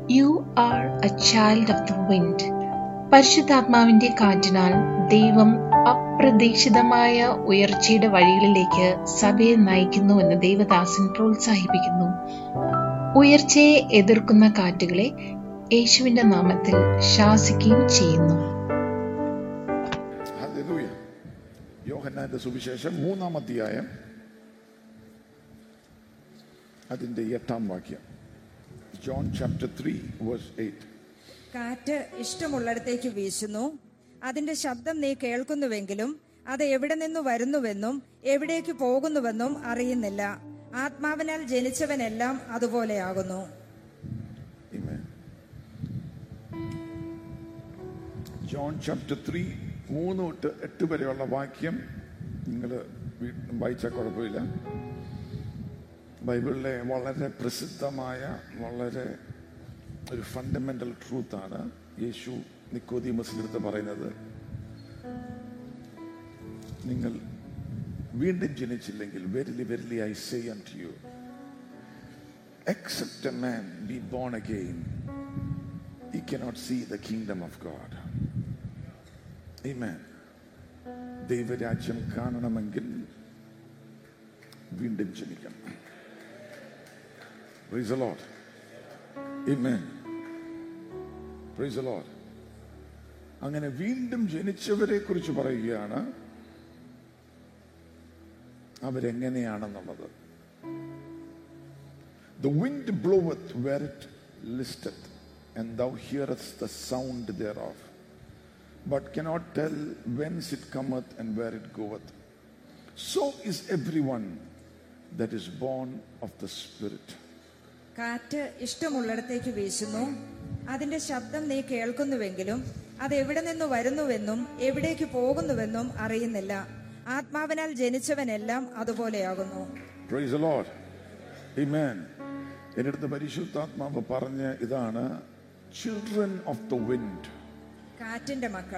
U are a child of the wind പരിശുദ്ധാത്മാവിന്റെ കാറ്റിനാൽ ദൈവം അപ്രതീക്ഷിതമായ ഉയർച്ചയുടെ വഴികളിലേക്ക് സഭയെ നയിക്കുന്നുവെന്ന് ദൈവദാസൻ പ്രോത്സാഹിപ്പിക്കുന്നു ഉയർച്ചയെ എതിർക്കുന്ന കാറ്റുകളെ യേശുവിന്റെ നാമത്തിൽ ശാസിക്കുകയും ചെയ്യുന്നു ഹല്ലേലൂയ യോഹന്നാന്റെ സുവിശേഷം മൂന്നാം അധ്യായം അതിന്റെ എട്ടാം വാക്യം John chapter three verse eight കാറ്റ് ഇഷ്ടമുള്ളിടത്തേക്ക് വീശുന്നു അതിന്റെ ശബ്ദം നീ കേൾക്കുന്നുവെങ്കിലും അത് എവിടെ നിന്നു വരുന്നുവെന്നും എവിടേക്ക് പോകുന്നുവെന്നും അറിയുന്നില്ല ആത്മാവിനാൽ ജനിച്ചവനെല്ലാം അതുപോലെയാകുന്നു Amen. ജോൺ ചാപ്റ്റർ ത്രീ മൂന്ന് തൊട്ട് എട്ട് വരെയുള്ള വാക്യം നിങ്ങൾ വായിച്ചാൽ കുഴപ്പമില്ല ബൈബിളിലെ വളരെ പ്രസിദ്ധമായ വളരെ ഒരു ഫണ്ടമെന്റൽ ട്രൂത്താണ് യേശു നിക്കോദീമസിലെടുത്ത് പറയുന്നത് നിങ്ങൾ വീണ്ടും ജനിച്ചില്ലെങ്കിൽ verily verily I say to you except a man be born again, he cannot see the kingdom of God. Amen. ദൈവരാജ്യം കാണണമെങ്കിൽ വീണ്ടും ജനിക്കണം Praise the Lord. Amen. Praise the Lord. അങ്ങനെ വീണ്ടും ജനിച്ചവരെ കുറിച്ച് പറയുകയാണ് അവരെങ്ങനെയാണെന്നുള്ളത് The wind bloweth where it listeth, and thou hearest the sound thereof, but cannot tell whence it cometh and where it goeth. So is everyone that is born of the Spirit. കാറ്റ് ഇഷ്ടമുള്ളിടത്തേക്ക് വീശുന്നു അതിന്റെ ശബ്ദം നീ കേൾക്കുന്നുവെങ്കിലും അത് എവിടെ നിന്നു വരുന്നുവെന്നും എവിടേക്ക് പോകുന്നുവെന്നും അറിയുന്നില്ല ആത്മാവിനാൽ ജനിച്ചവനെല്ലാം അതുപോലെയാകുന്നു Praise the Lord. Amen. എൻ്റെ അടുത്ത് പരിശുദ്ധാത്മാവ് പറഞ്ഞ ഇതാണ് ചിൽഡ്രൻ ഓഫ് ദ വിൻഡ് കാറ്റിന്റെ മക്കൾ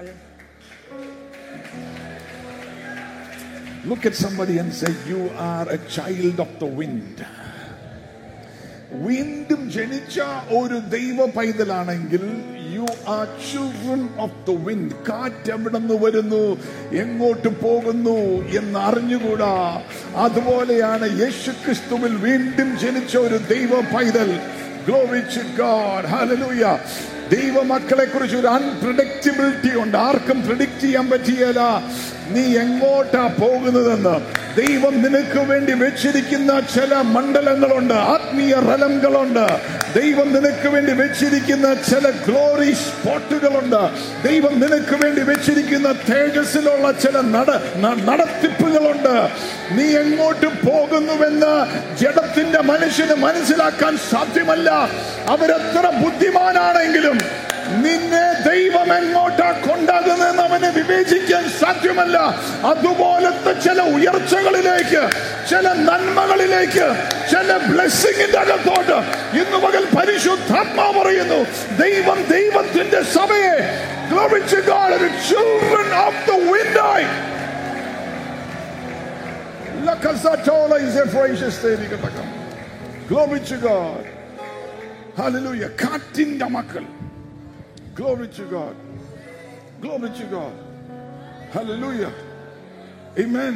Look at somebody and say, You are a child of the wind. വീണ്ടും ജനിച്ച ഒരു ദൈവ പൈതലാണെങ്കിൽ you are children of the wind കാറ്റ് എവിടെ നിന്ന് വരുന്നു എങ്ങോട്ട് പോകുന്നു എന്ന് അറിഞ്ഞുകൂടാ അതുപോലെയാണ് യേശു ക്രിസ്തുവിൽ വീണ്ടും ജനിച്ച ഒരു ദൈവ പൈതൽ Glory to God. Hallelujah. ദൈവമക്കളെ കുറിച്ച് ഒരു അൺപ്രഡിക്റ്റബിലിറ്റി ഉണ്ട് ആർക്കും പ്രിഡിക്റ്റ് ചെയ്യാൻ പറ്റിയല്ല നീ എങ്ങോട്ടാ പോകുന്നതെന്ന് ദൈവം നിനക്ക് വേണ്ടി വെച്ചിരിക്കുന്ന ചില മണ്ഡലങ്ങളുണ്ട് ആത്മീയ റലങ്ങളുണ്ട് ദൈവം നിനക്ക് വേണ്ടി വെച്ചിരിക്കുന്ന ചില ഗ്ലോറി സ്പോട്ടുകളുണ്ട് ദൈവം നിനക്ക് വേണ്ടി വെച്ചിരിക്കുന്ന തേജസ്സിലുള്ള ചില നട ന- നടത്തിപ്പുകളുണ്ട് നീ എങ്ങോട്ട് പോകുന്നുവെന്ന് ജഡത്തിന്റെ മനുഷ്യന് മനസ്സിലാക്കാൻ സാധ്യമല്ല അവരെത്ര ബുദ്ധിമാനാണെങ്കിലും നിന്നെ ദൈവം എങ്ങോട്ടാ കൊണ്ടാകുന്നതെന്ന് അവന് വിവേചിക്കാൻ സാധ്യമല്ല അതുപോലത്തെ ചില ഉയർച്ചകളിലേക്ക് ചില നന്മകളിലേക്ക് ചില ബ്ലെസ്സിങ്ങിന്റെ അകത്തോട്ട് ഇന്ന് പകൽ പരിശുദ്ധാത്മാ പറയുന്നു ദൈവം ദൈവത്തിന്റെ സഭയെ Glory to God, the children of the wind eye. Lakazatola is a gracious thing. Glory to God. Hallelujah. കാറ്റിന്റെ മക്കൾ Glory to God. Glory to God. Hallelujah. Amen.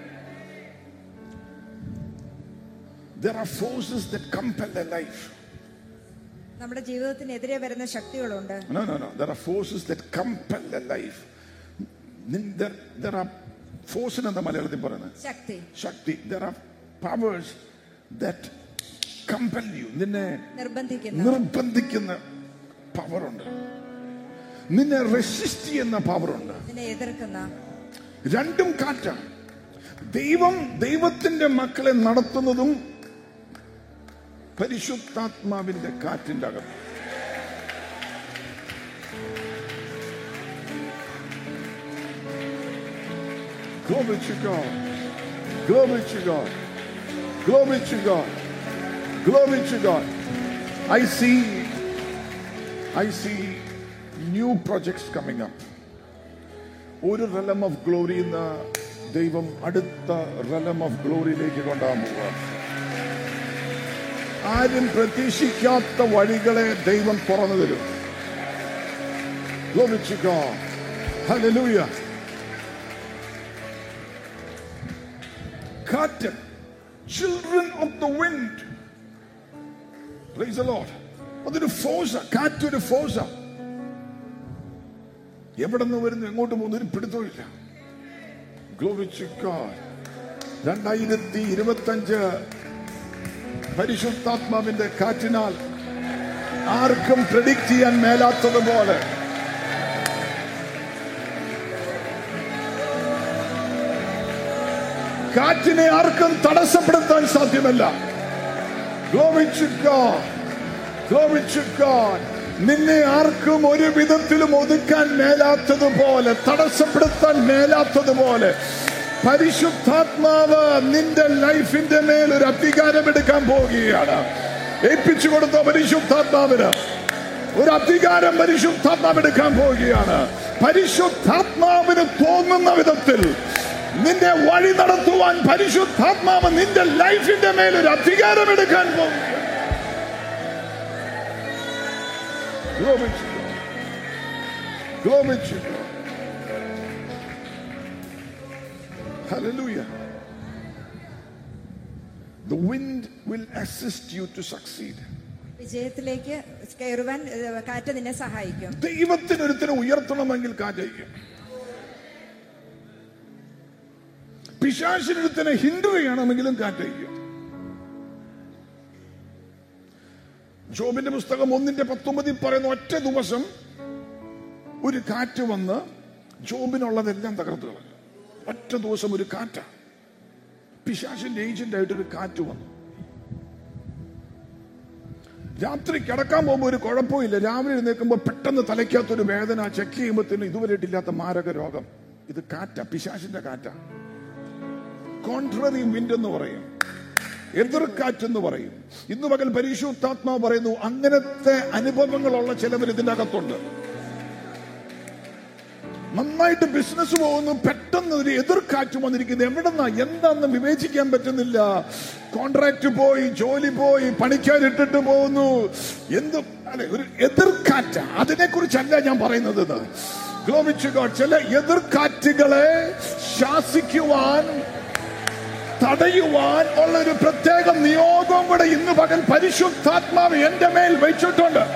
There are forces that compel a life. നമ്മുടെ ജീവിതത്തിനെതിരെ വരുന്ന ശക്തികളുണ്ട് No, no, no. There are forces that compel a life. Nin- There, there are forces എന്താ മലയാളത്തിൽ പറയുന്നത് ശക്തി ശക്തി there are powers that compel you നിന്നെ നിർബന്ധിക്കുന്ന നിർബന്ധിക്കുന്ന പവറുണ്ട് നിന്നെ റെസിസ്റ്റ് ചെയ്യുന്ന പവറുണ്ട് ഇതിനെ എതിർക്കുന്ന രണ്ടും കാറ്റാണ് ദൈവം ദൈവത്തിന്റെ മക്കളെ നടത്തുന്നതും പരിശുദ്ധാത്മാവിന്റെ കാറ്റിന്റെ അകത്ത് Glory to God. Glory to God. Glory to God. Glory to God. I see, I see new projects coming up. ഒരു റലം ഓഫ് ഗ്ലോറി എന്ന ദൈവം അടുത്ത റലം ഓഫ് ഗ്ലോറിയിലേക്ക് കൊണ്ടുപോകാൻ പോവുക ആരും പ്രതീക്ഷിക്കാത്ത വഴികളെ ദൈവം തുറന്നു തരും Glory to God. Hallelujah. കാറ്റ് children of the wind praise the lord അതൊരു ഫോഴ്സ കാറ്റ് ഒരു ഫോഴ്സ എവിടെ നിന്ന് വരുന്നു എങ്ങോട്ട് പോകുന്നു ഒരു പിടുത്തമില്ല Glory to God. രണ്ടായിരത്തി ഇരുപത്തി അഞ്ച് പരിശുദ്ധാത്മാവിന്റെ കാറ്റിനാൽ ആർക്കും പ്രഡിക്റ്റ് ചെയ്യാൻ മേലാത്തതുപോലെ കാറ്റിനെ ആർക്കും തടസ്സപ്പെടുത്താൻ സാധ്യമല്ല Glory to God. Glory to God. നിന്നെ ആർക്കും ഒരു വിധത്തിലും ഒതുക്കാൻ മേലാത്തതുപോലെ തടസ്സപ്പെടുത്താൻ മേലാത്തതുപോലെ പരിശുദ്ധാത്മാവ് നിന്റെ ലൈഫിന്റെ മേൽ ഒരു അധികാരം എടുക്കാൻ പോവുകയാണ് ഏൽപ്പിച്ചു കൊടുത്ത പരിശുദ്ധാത്മാവിന് ഒരു അധികാരം പരിശുദ്ധാത്മാവ് എടുക്കാൻ പോവുകയാണ് പരിശുദ്ധാത്മാവിന് തോന്നുന്ന വിധത്തിൽ നിന്റെ വഴി നടത്തുവാൻ പരിശുദ്ധാത്മാവ് നിന്റെ ലൈഫിന്റെ മേൽ ഒരു അധികാരം എടുക്കാൻ പോവുകയാണ് Glory to God. Glory to God. Hallelujah. The wind will assist you to succeed. വിജയത്തിലേക്ക് കയറുവാൻ ഏഹ്, കാറ്റ് നിന്നെ സഹായിക്കും ദൈവത്തിനൊരുത്തിനെ ഉയർത്തണമെങ്കിൽ കാറ്റയ്ക്കും പിശാശിനൊരുത്തിനെ ഹിൻഡർ ചെയ്യണമെങ്കിലും കാറ്റയ്ക്കും ജോബിന്റെ പുസ്തകം ഒന്നിന്റെ പത്തൊമ്പതിൽ പറയുന്ന ഒറ്റ ദിവസം ഒരു കാറ്റ് വന്ന് ജോബിനുള്ളതെല്ലാം തകർത്തു കളഞ്ഞു ഒറ്റ ദിവസം ഒരു കാറ്റ പിശാശിന്റെ ഏജന്റ് ആയിട്ട് ഒരു കാറ്റ് വന്നു രാത്രി കിടക്കാൻ പോകുമ്പോൾ ഒരു കുഴപ്പമില്ല രാവിലെ എഴുന്നേൽക്കുമ്പോൾ പെട്ടെന്ന് തലയ്ക്കകത്തൊരു വേദന ചെക്ക് ചെയ്യുമ്പോഴത്തേനും ഇതുവരെ ഇല്ലാത്ത മാരക രോഗം ഇത് കാറ്റ പിശാശിന്റെ കാറ്റ കോൺട്രറി വിൻഡ് എന്ന് പറയും എതിർക്കാറ്റെന്ന് പറയും ഇന്ന് പകൽ പരിശുദ്ധാത്മാവ് പറയുന്നു അങ്ങനത്തെ അനുഭവങ്ങളുള്ള ചിലവർ ഇതിന്റെ അകത്തുണ്ട് നന്നായിട്ട് ബിസിനസ് പോകുന്നു പെട്ടെന്ന് ഒരു എതിർക്കാറ്റ് വന്നിരിക്കുന്നത് എവിടെന്നാ എന്താന്ന് വിവേചിക്കാൻ പറ്റുന്നില്ല കോൺട്രാക്ട് പോയി ജോലി പോയി പണിക്കാരിട്ടിട്ട് പോകുന്നു എന്ത് അല്ലെ ഒരു എതിർക്കാറ്റ് അതിനെ കുറിച്ചല്ല ഞാൻ പറയുന്നത് ഇത്. Glory to God. ചില എതിർക്കാറ്റുകളെ ശാസിക്കുവാൻ തടയുവാൻ ഉള്ള ഒരു പ്രത്യേക നിയോഗം കൂടെ ഇന്ന് പകൽ പരിശുദ്ധാത്മാവ് എന്റെ മേൽ വെച്ചിട്ടുണ്ട്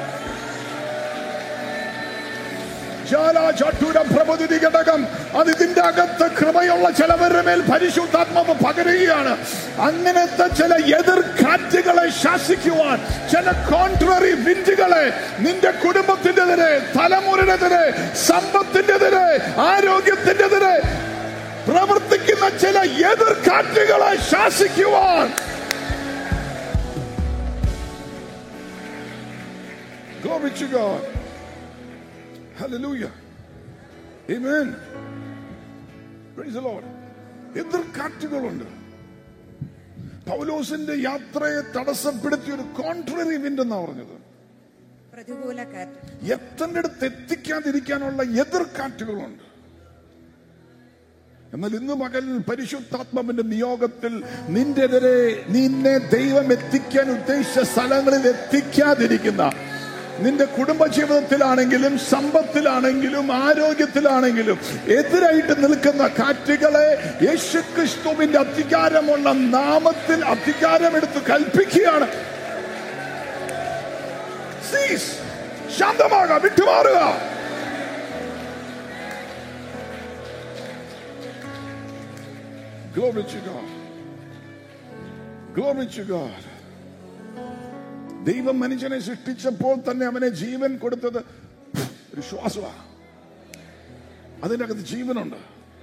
ജാലാചാട്ടൂര പ്രബുദ്ധി ഘടകം അത് ഇതിന്റെ അകത്ത് കൃപയുള്ള ചിലവരുടെ മേൽ പരിശുദ്ധാത്മാവ് പകരുകയാണ് അങ്ങനത്തെ ചില എതിർ കാറ്റുകളെ ശാസിക്കുവാൻ ചില കോൺട്രറി വിൻഡുകളെ നിന്റെ കുടുംബത്തിൻ്റെതിരെ തലമുറയുടെതിരെ സമ്പത്തിൻ്റെതിരെ ആരോഗ്യത്തിൻ്റെതിരെ പ്രവർത്തിക്കുന്ന ചില എതിർ കാറ്റുകളെ ശാസിക്കുവാൻ Glory to God. Hallelujah. Amen. Praise the Lord. എതിർ കാറ്റുകളുണ്ട് പൗലോസിന്റെ യാത്രയെ തടസ്സപ്പെടുത്തിയ ഒരു കോൺട്രറി വിൻഡ് എന്നാ പറഞ്ഞത് പ്രതികൂല കാറ്റ് എത്തേണ്ടടുത്ത് എത്തിക്കാതിരിക്കാനുള്ള എതിർ കാറ്റുകളുണ്ട് എന്നാൽ ഇന്ന് പകൽ പരിശുദ്ധാത്മാവിന്റെ നിയോഗത്തിൽ നിന്റെ എതിരെ നിന്നെ ദൈവം എത്തിക്കാൻ ഉദ്ദേശിച്ച സ്ഥലങ്ങളിൽ എത്തിക്കാതിരിക്കുന്ന നിന്റെ കുടുംബ ജീവിതത്തിലാണെങ്കിലും സമ്പത്തിലാണെങ്കിലും ആരോഗ്യത്തിലാണെങ്കിലും എതിരായിട്ട് നിൽക്കുന്ന കാറ്റുകളെ യേശുക്രിസ്തുവിന്റെ അധികാരമുള്ള നാമത്തിൽ അധികാരമെടുത്ത് കൽപ്പിക്കുകയാണ് Cease. ശാന്തമാകാം വിട്ടുമാറുക Glory to God. Glory to God. ദൈവം മനുഷ്യനെ സൃഷ്ടിച്ചപ്പോൾ തന്നെ അവനെ ജീവൻ കൊടുത്തത് ഒരു ശ്വാസമാണ് അതിൻ്റെ അകത്ത് ജീവനുണ്ട്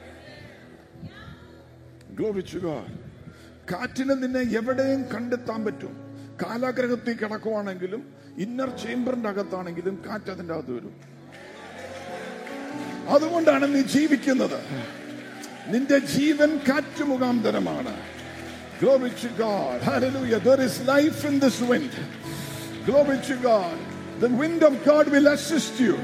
Glory to God. കാറ്റിന് നിന്നെ എവിടെയും കണ്ടെത്താൻ പറ്റും കാലാഗ്രഹത്തിൽ കിടക്കുവാണെങ്കിലും ഇന്നർ ചേംബറിന്റെ അകത്താണെങ്കിലും കാറ്റ് അതിൻ്റെ അകത്ത് വരും അതുകൊണ്ടാണ് നീ ജീവിക്കുന്നത് നിന്റെ ജീവൻ കാറ്റ് മുഖാന്തരമാണ് Glory to God. Hallelujah. There is life in this wind. Glory to God. The wind of God will assist you.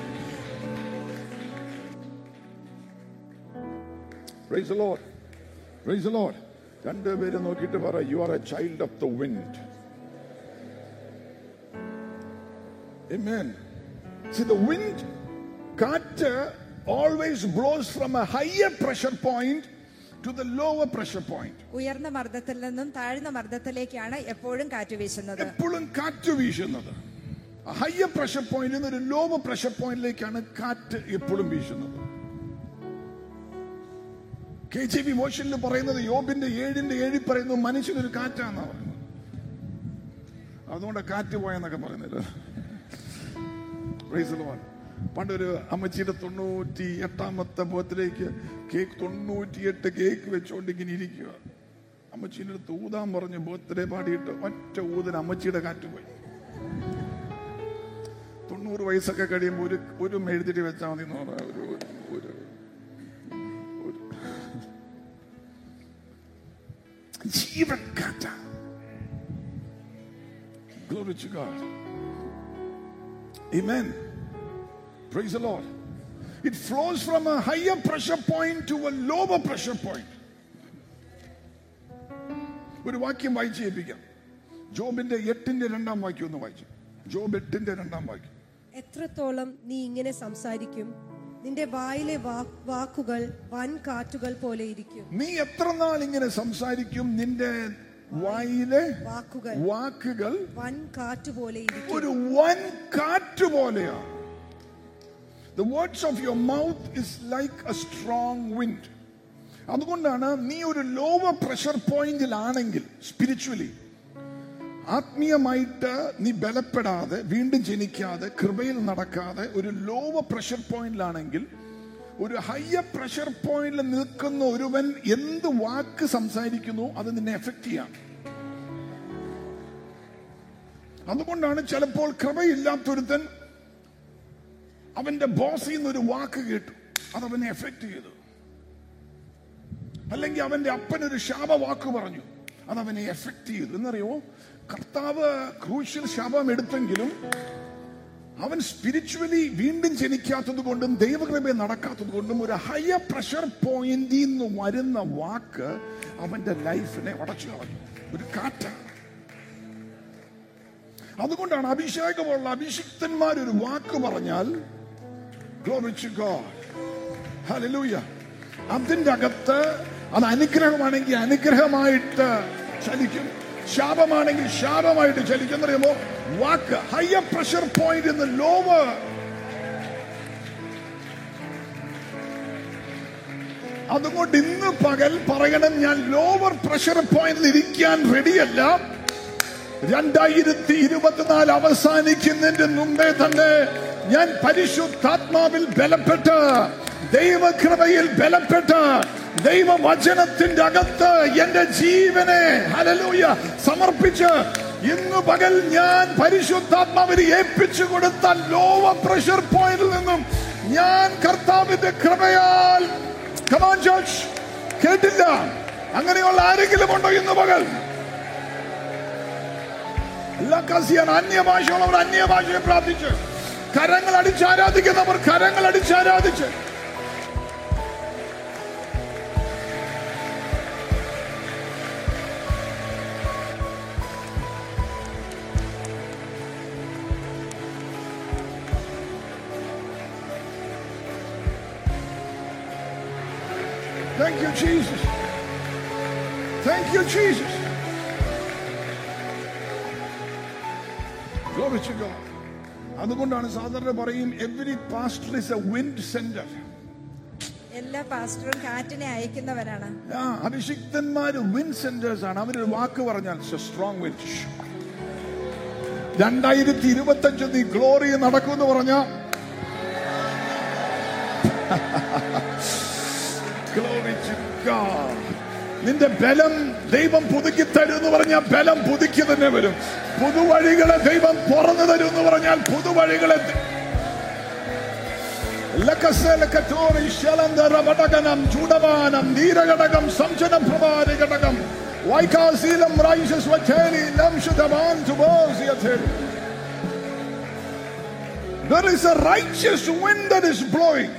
Praise the Lord. Praise the Lord. രണ്ടുപേരെ നോക്കിയിട്ട് പറ you are a child of the wind Amen. See, the wind, കാറ്റ് always blows from a higher pressure point to the lower pressure point. ഉയർന്ന മർദ്ദത്തിൽ നിന്നും താഴ്ന്ന മർദ്ദത്തിലേക്കാണ് എപ്പോഴും കാറ്റ് വീശുന്നത് എപ്പോഴും കാറ്റ് വീശുന്നത് ഹയർ പ്രഷർ പോയിന്റിൽ നിന്ന് ഒരു ലോവർ പ്രഷർ പോയിന്റിലേക്കാണ് കാറ്റ് എപ്പോഴും വീശുന്നത് കെ ജി ബി മോഷനിൽ പറയുന്നത് യോബിന്റെ ഏഴിന്റെ ഏഴിൽ പറയുന്നു മനുഷ്യനൊരു കാറ്റാന്നാ പറയുന്നത് അതുകൊണ്ട് കാറ്റ് പോയെന്നൊക്കെ പറയുന്നില്ല Praise the Lord. പണ്ടൊരു അമ്മച്ചിയുടെ തൊണ്ണൂറ്റി എട്ടാമത്തെ ബോത്തിലേക്ക് കേക്ക് തൊണ്ണൂറ്റിയെട്ട് കേക്ക് വെച്ചുകൊണ്ട് ഇങ്ങനെ ഇരിക്കുക അമ്മച്ചീൻ്റെ അടുത്ത് ഊതാൻ പറഞ്ഞു ബർത്ത്ഡേ പാടിയിട്ട് ഒറ്റ ഊതിന് അമ്മച്ചിയുടെ കാറ്റ് പോയി തൊണ്ണൂറ് വയസ്സൊക്കെ കഴിയുമ്പോൾ ഒരു ഒരു മെഴുതിരി വെച്ചാൽ മതി എന്ന് പറയാം ഒരു ഒരു ഒരു ജീവൻ കാറ്റ Glory to God. Amen. Praise the Lord. It flows from a higher pressure point to a lower pressure point. ഒരു വാക്യം വായിച്ച് ഏൽപ്പിക്കാം ജോബിന്റെ എട്ടിന്റെ രണ്ടാം വാക്യം ഒന്ന് വായിച്ചു ജോബ് എട്ടിന്റെ രണ്ടാം വാക്യം എത്രത്തോളം നീ ഇങ്ങനെ സംസാരിക്കും നിന്റെ വായിലെ വാ- വാക്കുകൾ വൻ കാറ്റുകൾ പോലെ ഇരിക്കും നീ എത്ര നാൾ ഇങ്ങനെ സംസാരിക്കും നിന്റെ വായിലെ വാക്കുകൾ വാക്കുകൾ വൻ കാറ്റ് പോലെ ഇരിക്കും ഒരു വൻ കാറ്റ് പോലെയാണ് The words of your mouth is like a strong wind. അതുകൊണ്ടാണ് നീ ഒരു ലോവർ പ്രഷർ പോയിന്റിലാണെങ്കിൽ സ്പിരിച്വലി ആത്മീയമായിട്ട് നീ ബലപ്പെടാതെ വീണ്ടും ജനിക്കാതെ കൃപയിൽ നടക്കാതെ ഒരു ലോവർ പ്രഷർ പോയിന്റിലാണെങ്കിൽ ഒരു ഹയർ പ്രഷർ പോയിന്റിൽ നിൽക്കുന്ന ഒരുവൻ എന്ത് വാക്ക് സംസാരിക്കുന്നു അത് നിന്നെ എഫക്ട് ചെയ്യാം അതുകൊണ്ടാണ് ചിലപ്പോൾ കൃപയില്ലാത്തൊരുത്തൻ അവന്റെ ബോസിൽ നിന്ന് ഒരു വാക്ക് കേട്ടു അത് അവനെ എഫക്ട് ചെയ്തു അല്ലെങ്കിൽ അവന്റെ അപ്പൻ ഒരു ശാപവാക്ക് പറഞ്ഞു അത് അവനെ എഫക്ട് ചെയ്തു എന്നറിയോ കർത്താവ് ക്രൂഷ്യൽ ശാപം എടുത്തെങ്കിലും അവൻ സ്പിരിച്വലി വീണ്ടും ജനിക്കാത്തത് കൊണ്ടും ദൈവകൃപ നടക്കാത്തത് കൊണ്ടും ഒരു ഹയർ പ്രഷർ പോയിന്റിൽ നിന്ന് വരുന്ന വാക്ക് അവന്റെ ലൈഫിനെ ഉടച്ചു കളഞ്ഞു ഒരു കാറ്റാണ് അതുകൊണ്ടാണ് അഭിഷേകമുള്ള അഭിഷിക്തന്മാർ ഒരു വാക്ക് പറഞ്ഞാൽ Glory to God. Hallelujah. അതിന്റെ അകത്ത് അത് അനുഗ്രഹമാണെങ്കിൽ അനുഗ്രഹമായിട്ട് ചലിക്കും ശാപമാണെങ്കിൽ ശാപമായിട്ട് ചലിക്കും എന്നറിയുമ്പോ വാക്ക് ഹയർ പ്രഷർ പോയിന്റ് ഇന്ന് ലോവർ അതുകൊണ്ട് ഇന്ന് പകൽ പറയണം ഞാൻ ലോവർ പ്രഷർ പോയിന്റിൽ ഇരിക്കാൻ റെഡിയല്ല രണ്ടായിരത്തി ഇരുപത്തിനാല് അവസാനിക്കുന്നതിന്റെ മുമ്പേ തന്നെ ഞാൻ പരിശുദ്ധാത്മാവിൽ ബലപ്പെട്ട് ദൈവകൃപയിൽ ബലപ്പെട്ട് ദൈവവചനത്തിന്റെ അകത്ത് എന്റെ ജീവനെ ഹലലൂയ സമർപ്പിച്ച് ഇന്ന് പകൽ ഞാൻ പരിശുദ്ധാത്മാവിന് ഏൽപ്പിച്ചു കൊടുത്ത ലോവർ പ്രഷർ പോയിന്റിൽ നിന്നും ഞാൻ കർത്താവിന്റെ കൃപയാൽ കമാൻ ജോർജ് കേട്ടില്ല അങ്ങനെയുള്ള ആരെങ്കിലും ഉണ്ടോ ഇന്ന് പകൽ ലക്കസിയൻ അന്യഭാഷയുള്ളവർ അന്യഭാഷയെ പ്രാർത്ഥിച്ച് കരങ്ങൾ അടിച്ച് ആരാധിക്കുന്നവർ കരങ്ങൾ അടിച്ച് ആരാധിച്ച് Thank you, Jesus. Thank you, Jesus. Glory to God. അതുകൊണ്ടാണ് സാധാരണ പറയും every pastor is a wind center എല്ലാ പാസ്റ്ററും കാറ്റിനെ അയക്കുന്നവരാണ് ആ അഭിഷിക്തന്മാര് വിൻഡ് സെന്റേഴ്സ് ആണ് അവരൊരു വാക്ക് പറഞ്ഞാൽ സ്ട്രോങ് വിൻഡ് രണ്ടായിരത്തി ഇരുപത്തി അഞ്ച് നീ ഗ്ലോറി നടക്കുമെന്ന് പറഞ്ഞ Glory to God. നിന്റെ ബലം ദൈവം പുതുക്കി തരും എന്ന് പറഞ്ഞാൽ ബലം പുതുക്കി തന്നെ വരും പുതുവഴികളെ ദൈവം തുറന്നു തരും എന്ന് പറഞ്ഞാൽ പുതുവഴികളെ ദ- ലക്കസലക്കറ്റോറി ശലന്തരവടകനം ചൂടവാനം നീരഘടകം സംശനപ്രഭാരിഘടകം വൈകാശീലം റൈശസ്വചേരി ലംശുതവാൻ സുബോസിയഥേരി There is a righteous wind that is blowing.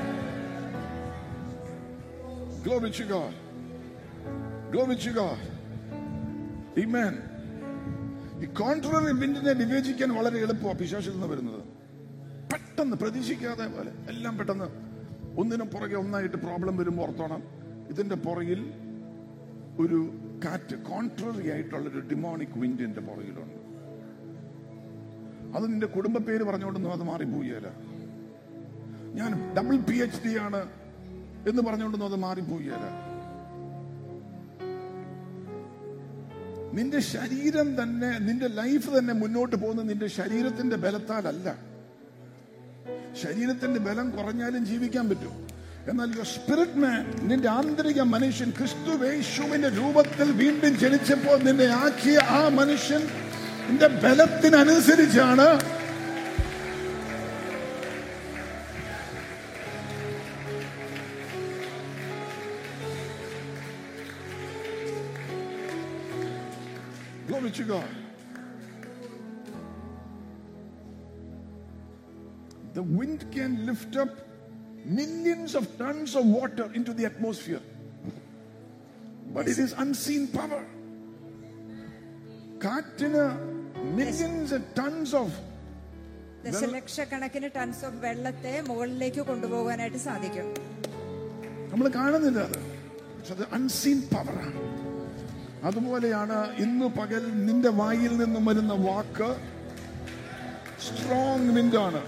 Glory to God. Glory to God. Amen. ഈ കോൺട്രറി വിൻഡിനെ വിവേചിക്കാൻ വളരെ എളുപ്പമാണ് പിശാശിൽ നിന്ന് വരുന്നത് പെട്ടെന്ന് പ്രതീക്ഷിക്കാതെ പോലെ എല്ലാം പെട്ടെന്ന് ഒന്നിനും പുറകെ ഒന്നായിട്ട് പ്രോബ്ലം വരുമ്പോൾ ഓർത്തോണം ഇതിന്റെ പുറകിൽ ഒരു കാറ്റ് കോൺട്രറി ആയിട്ടുള്ള ഒരു ഡിമോണിക് വിൻഡിന്റെ പുറകിലുണ്ട് അത് നിന്റെ കുടുംബ പേര് പറഞ്ഞുകൊണ്ടൊന്നും അത് മാറിപ്പോയല്ല ഞാൻ ഡബിൾ പി എച്ച് ഡി ആണ് എന്ന് പറഞ്ഞുകൊണ്ടൊന്നും അത് മാറിപ്പോയല്ല നിന്റെ ശരീരം തന്നെ നിന്റെ ലൈഫ് തന്നെ മുന്നോട്ട് പോകുന്ന നിന്റെ ശരീരത്തിന്റെ ബലത്താലല്ല ശരീരത്തിന്റെ ബലം കുറഞ്ഞാലും ജീവിക്കാൻ പറ്റും എന്നാൽ യുവർ സ്പിരിറ്റ് മാൻ നിന്റെ ആന്തരിക മനുഷ്യൻ ക്രിസ്തു യേശുവിന്റെ രൂപത്തിൽ വീണ്ടും ജനിച്ചപ്പോൾ നിന്നെ ആക്കിയ ആ മനുഷ്യൻ നിന്റെ ബലത്തിനനുസരിച്ചാണ് Glory to God. The wind can lift up millions of tons of water into the atmosphere. But it is unseen power. കാറ്റിന് മില്യൻസ് ടൺസ് ഓഫ് ദശലക്ഷക്കണക്കിന് ടൺസ് ഓഫ് വെള്ളത്തെ മുകളിലേക്ക് കൊണ്ടുപോകാനായിട്ട് സാധിക്കും നമ്മൾ കാണുന്നില്ല അത് പക്ഷെ അത് അൺസീൻ പവറാണ് അതുപോലെയാണ് ഇന്ന് പകൽ നിന്റെ വായിൽ നിന്നും വരുന്ന വാക്ക് സ്ട്രോങ് വിൻഡാണ്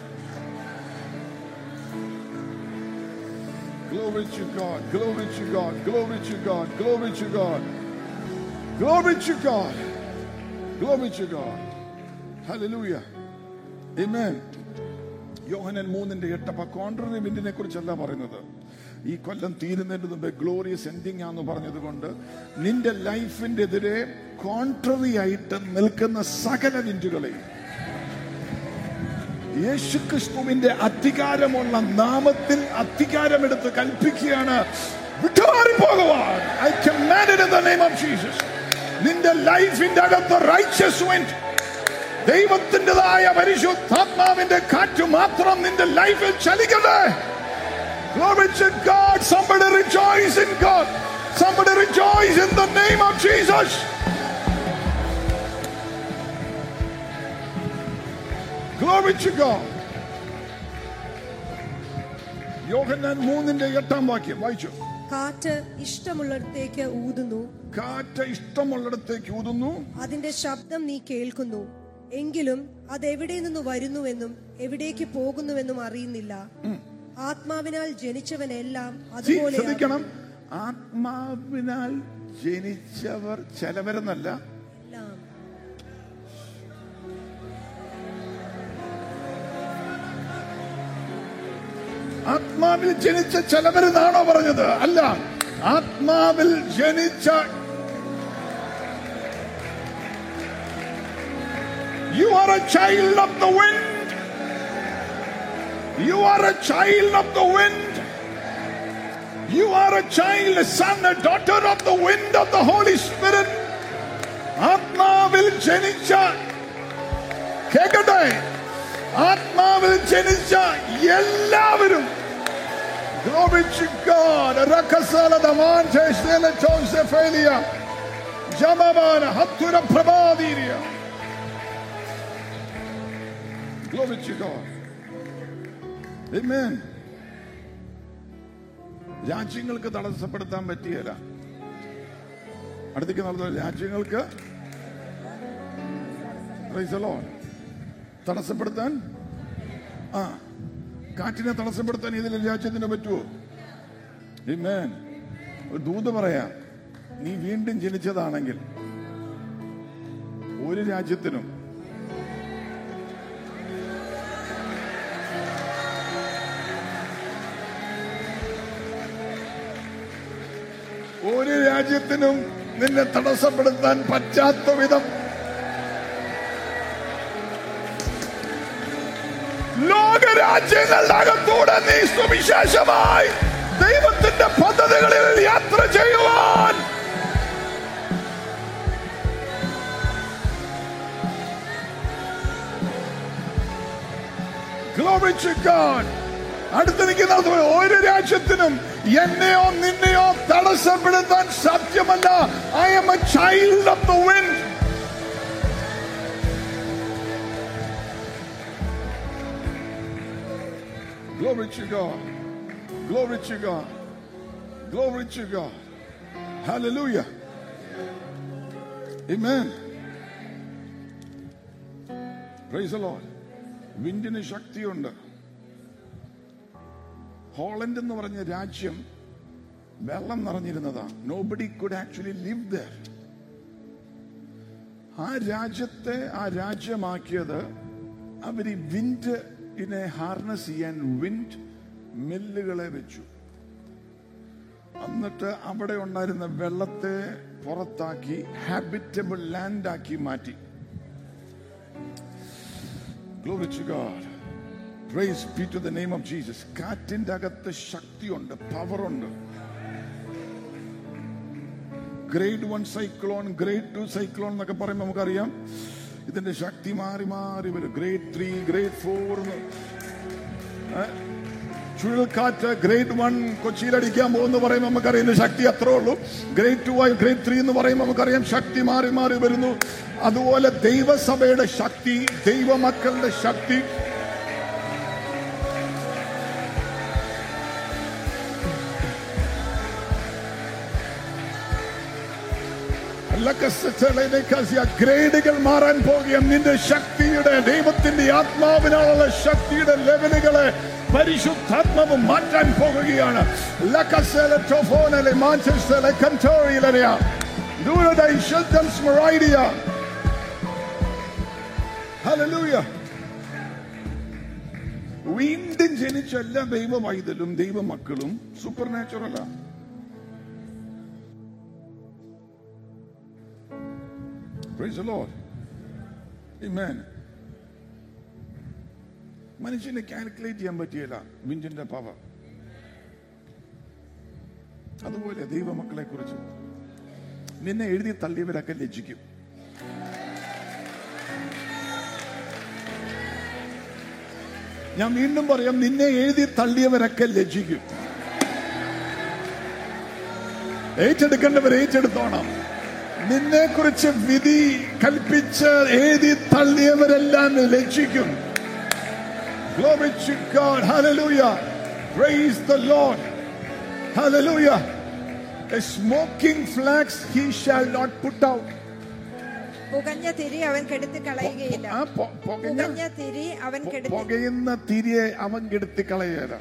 Glory to God, glory to God, glory to God, glory to God, glory to God, glory to God. Hallelujah. Amen. Yohannan മൂന്നിന്റെ എട്ടപ്പ കോൺട്രറി വിൻഡിനെ കുറിച്ചല്ല പറയുന്നത് ഈ കൊല്ലം തീരുന്നതിന് മുമ്പ് ഗ്ലോറിയസ് എൻഡിങ് ആന്ന് പറഞ്ഞത് കൊണ്ട് നിന്റെ ലൈഫിന്റെ എതിരെ കോൺട്രറി ആയിട്ട് നിൽക്കുന്ന സകല വിൻഡുകളെയും യേശുക്രിസ്തുവിന്റെ അധികാരമുള്ള നാമത്തിൽ അധികാരമെടുത്ത് കൽപ്പിക്കുകയാണ് വിട്ടുമാറിപ്പോകുവാൻ I command in the name of Jesus നിന്റെ ലൈഫിന്റെ അകത്ത് റൈച്ചസ് വിൻഡ് ദൈവത്തിൻ്റെതായ പരിശുദ്ധാത്മാവിന്റെ കാറ്റ് മാത്രം നിന്റെ ലൈഫിൽ ചലിക്കട്ടെ Glory to God. Somebody rejoice in God. Somebody rejoice in the name of Jesus. Glory to God. യോഹന്നാൻ മൂന്നിന്റെ എട്ടാം വാക്യം വായിച്ചു കാറ്റ് ഇഷ്ടമുള്ളിടത്തേക്ക് ഊതുന്നു കാറ്റ് ഇഷ്ടമുള്ളിടത്തേക്ക് ഊതുന്നു അതിന്റെ ശബ്ദം നീ കേൾക്കുന്നു എങ്കിലും അതെവിടെ നിന്ന് വരുന്നുവെന്നും എവിടേക്ക് പോകുന്നുവെന്നും അറിയുന്നില്ല ആത്മാവിനാൽ ജനിച്ചവനെല്ലാം See, അതുപോലെ ശ്രദ്ധിക്കണം ആത്മാവിനാൽ ജനിച്ചവർ ചിലവരെന്നല്ല ആത്മാവിൽ ജനിച്ച ചിലവരെന്നാണോ പറഞ്ഞത് അല്ല ആത്മാവിൽ ജനിച്ച you are a child of the wind you are a child of the wind You are a child, a son, a daughter of the wind of the Holy Spirit. ആത്മാവിൽ ജനിച്ച കേക്കട്ടെ ആത്മാവിൽ ജനിച്ച എല്ലാവരും Glory to God. Rakasala damante stele tonse felia. Jamavana hattura prabhadiriya. Glory to God. Amen. രാജ്യങ്ങൾക്ക് തടസ്സപ്പെടുത്താൻ പറ്റിയല്ല അടുത്തേക്ക് നടന്ന രാജ്യങ്ങൾക്ക് Praise the Lord. തടസ്സപ്പെടുത്താൻ ആ കാറ്റിനെ തടസ്സപ്പെടുത്താൻ ഏതെങ്കിലും രാജ്യത്തിന് പറ്റുമോ Amen. ഒരു ദൂത് പറയാം നീ വീണ്ടും ജനിച്ചതാണെങ്കിൽ ഒരു രാജ്യത്തിനും ഒരു രാജ്യത്തിനും നിന്നെ തടസ്സപ്പെടുത്താൻ പറ്റാത്ത വിധം ലോകരാജ്യങ്ങളുടെ അകത്തൂടെ നീ സുവിശേഷമായി ദൈവത്തിന്റെ പദ്ധതികളിൽ യാത്ര ചെയ്യുവാൻ Glory to God. അടുത്ത് നിൽക്കുന്ന ഒരു രാജ്യത്തിനും എന്നെയോ നിന്നെയോ തടസ്സപ്പെടുത്താൻ സാധ്യമല്ല I am a child of the wind Glory to God. Glory to God. Glory to God. Hallelujah. Amen. Praise the Lord. വിൻഡിന് ശക്തിയുണ്ട് ഹോളണ്ട് എന്ന് പറഞ്ഞ രാജ്യം വെള്ളം നിറഞ്ഞിരുന്നതാ nobody could actually live there ആ രാജ്യത്തെ ആ രാജ്യമാക്കിയത് അവർ ഈ വിൻഡിനെ ഹാർനസ് ചെയ്യാൻ വിൻഡ് മില്ലുകളെ വെച്ചു എന്നിട്ട് അവിടെ ഉണ്ടായിരുന്ന വെള്ളത്തെ പുറത്താക്കി ഹാബിറ്റബിൾ ലാൻഡ് ആക്കി മാറ്റി Glory to God. Praise be to the name of Jesus. കാറ്റിന്റെ അകത്ത് ശക്തിയുണ്ട് പവറുണ്ട് grade one cyclone grade two cyclone എന്നൊക്കെ പറയുമ്പോൾ നമുക്കറിയാം ഇതിന്റെ ശക്തി മാറി മാറി വരും ഗ്രേഡ് ത്രീ ഗ്രേഡ് ഫോർ ചുഴൽക്കാറ്റ് ഗ്രേഡ് വൺ കൊച്ചിയിലടിക്കാൻ പോകുന്നു പറയുമ്പോൾ നമുക്കറിയാം ഇതിന്റെ ശക്തി അത്രേ ഉള്ളൂ ഗ്രേഡ് ടു ആയി ഗ്രേഡ് ത്രീ എന്ന് പറയുമ്പോൾ നമുക്കറിയാം ശക്തി മാറി മാറി വരുന്നു അതുപോലെ ദൈവസഭയുടെ ശക്തി ദൈവമക്കളുടെ ശക്തി ഗ്രേഡുകൾ മാറാൻ പോകുകയും നിന്റെ ശക്തിയുടെ ദൈവത്തിന്റെ ആത്മാവിനാലുള്ള ശക്തിയുടെ ലെവലുകളെ പരിശുദ്ധാത്മാവ് മാറ്റാൻ പോകുകയാണ് ലക്കസേല ടോഫോനലെ മാഞ്ചസ്റ്ററിലെ കന്റോറിയിലെ ദൂരതായി ശുദ്ധം സ്മറൈഡിയ Hallelujah. വീണ്ടും ജനിച്ച എല്ലാ ദൈവ വൈതലും ദൈവമക്കളും സൂപ്പർ നാച്ചുറലാ Praise the Lord. Amen. മനുഷ്യനെ കാൽക്കുലേറ്റ് ചെയ്യാൻ പറ്റിയല്ല വിൻഡിന്റെ പവർ അതുപോലെ ദൈവമക്കളെ കുറിച്ച് നിന്നെ എഴുതി തള്ളിയവരൊക്കെ ലജ്ജിക്കും ഞാൻ വീണ്ടും പറയാം നിന്നെ എഴുതി തള്ളിയവരൊക്കെ ലജ്ജിക്കും ഏറ്റെടുക്കേണ്ടവർ ഏറ്റെടുത്തോണം നിന്നെ കുറിച്ച് വിധി കൽപ്പിച്ച് എഴുതി തള്ളിയവരെല്ലാം ലജ്ജിക്കും Glory to God. Hallelujah. Praise the Lord. Hallelujah. A smoking flax he shall not put out. പുകഞ്ഞ തിരി അവൻ കെടുത്തി കളയുകയില്ല ആ പൊ- പുകഞ്ഞ പുകഞ്ഞ തിരി അവൻ പൊ- കെടുത്തി പുകയുന്ന തിരിയെ അവൻ കെടുത്തി കളയേല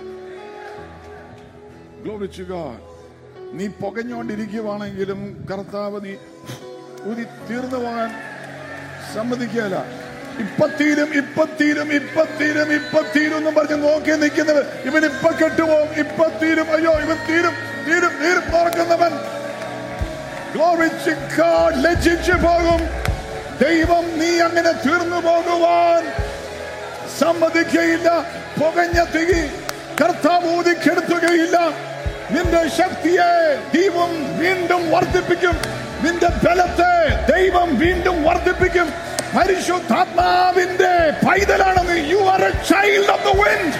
Glory to God. നീ പുകഞ്ഞോണ്ടിരിക്കുവാണെങ്കിലും കർത്താവ് നീ ഊതി തീർന്നു പോകാൻ സമ്മതിക്കല ഇപ്പത്തീരും ഇപ്പത്തീരും ഇപ്പത്തീരും ഇപ്പത്തീരും എന്ന് പറഞ്ഞ് നോക്കി നിൽക്കുന്നവർ ഇവൻ ഇപ്പൊ കെട്ടുപോകും ഇപ്പത്തീരും അയ്യോ ഇവൻ തീരും തീരും തീരും ഓർക്കുന്നവൻ Glory to God. ലജ്ജിച്ചു പോകും ദൈവം നീ അങ്ങനെ തീർന്നു പോകുവാൻ സമ്മതിക്കയില്ല പുകഞ്ഞ തികി കർത്താവ് ഊതിക്കെടുത്തുകയില്ല നിന്റെ ശക്തിയെ ദൈവം വീണ്ടും വർദ്ധിപ്പിക്കും നിന്റെ ബലത്തെ ദൈവം വീണ്ടും വർദ്ധിപ്പിക്കും പരിശുദ്ധാത്മാവിന്റെ പൈതലാണ് നീ you are a child of the wind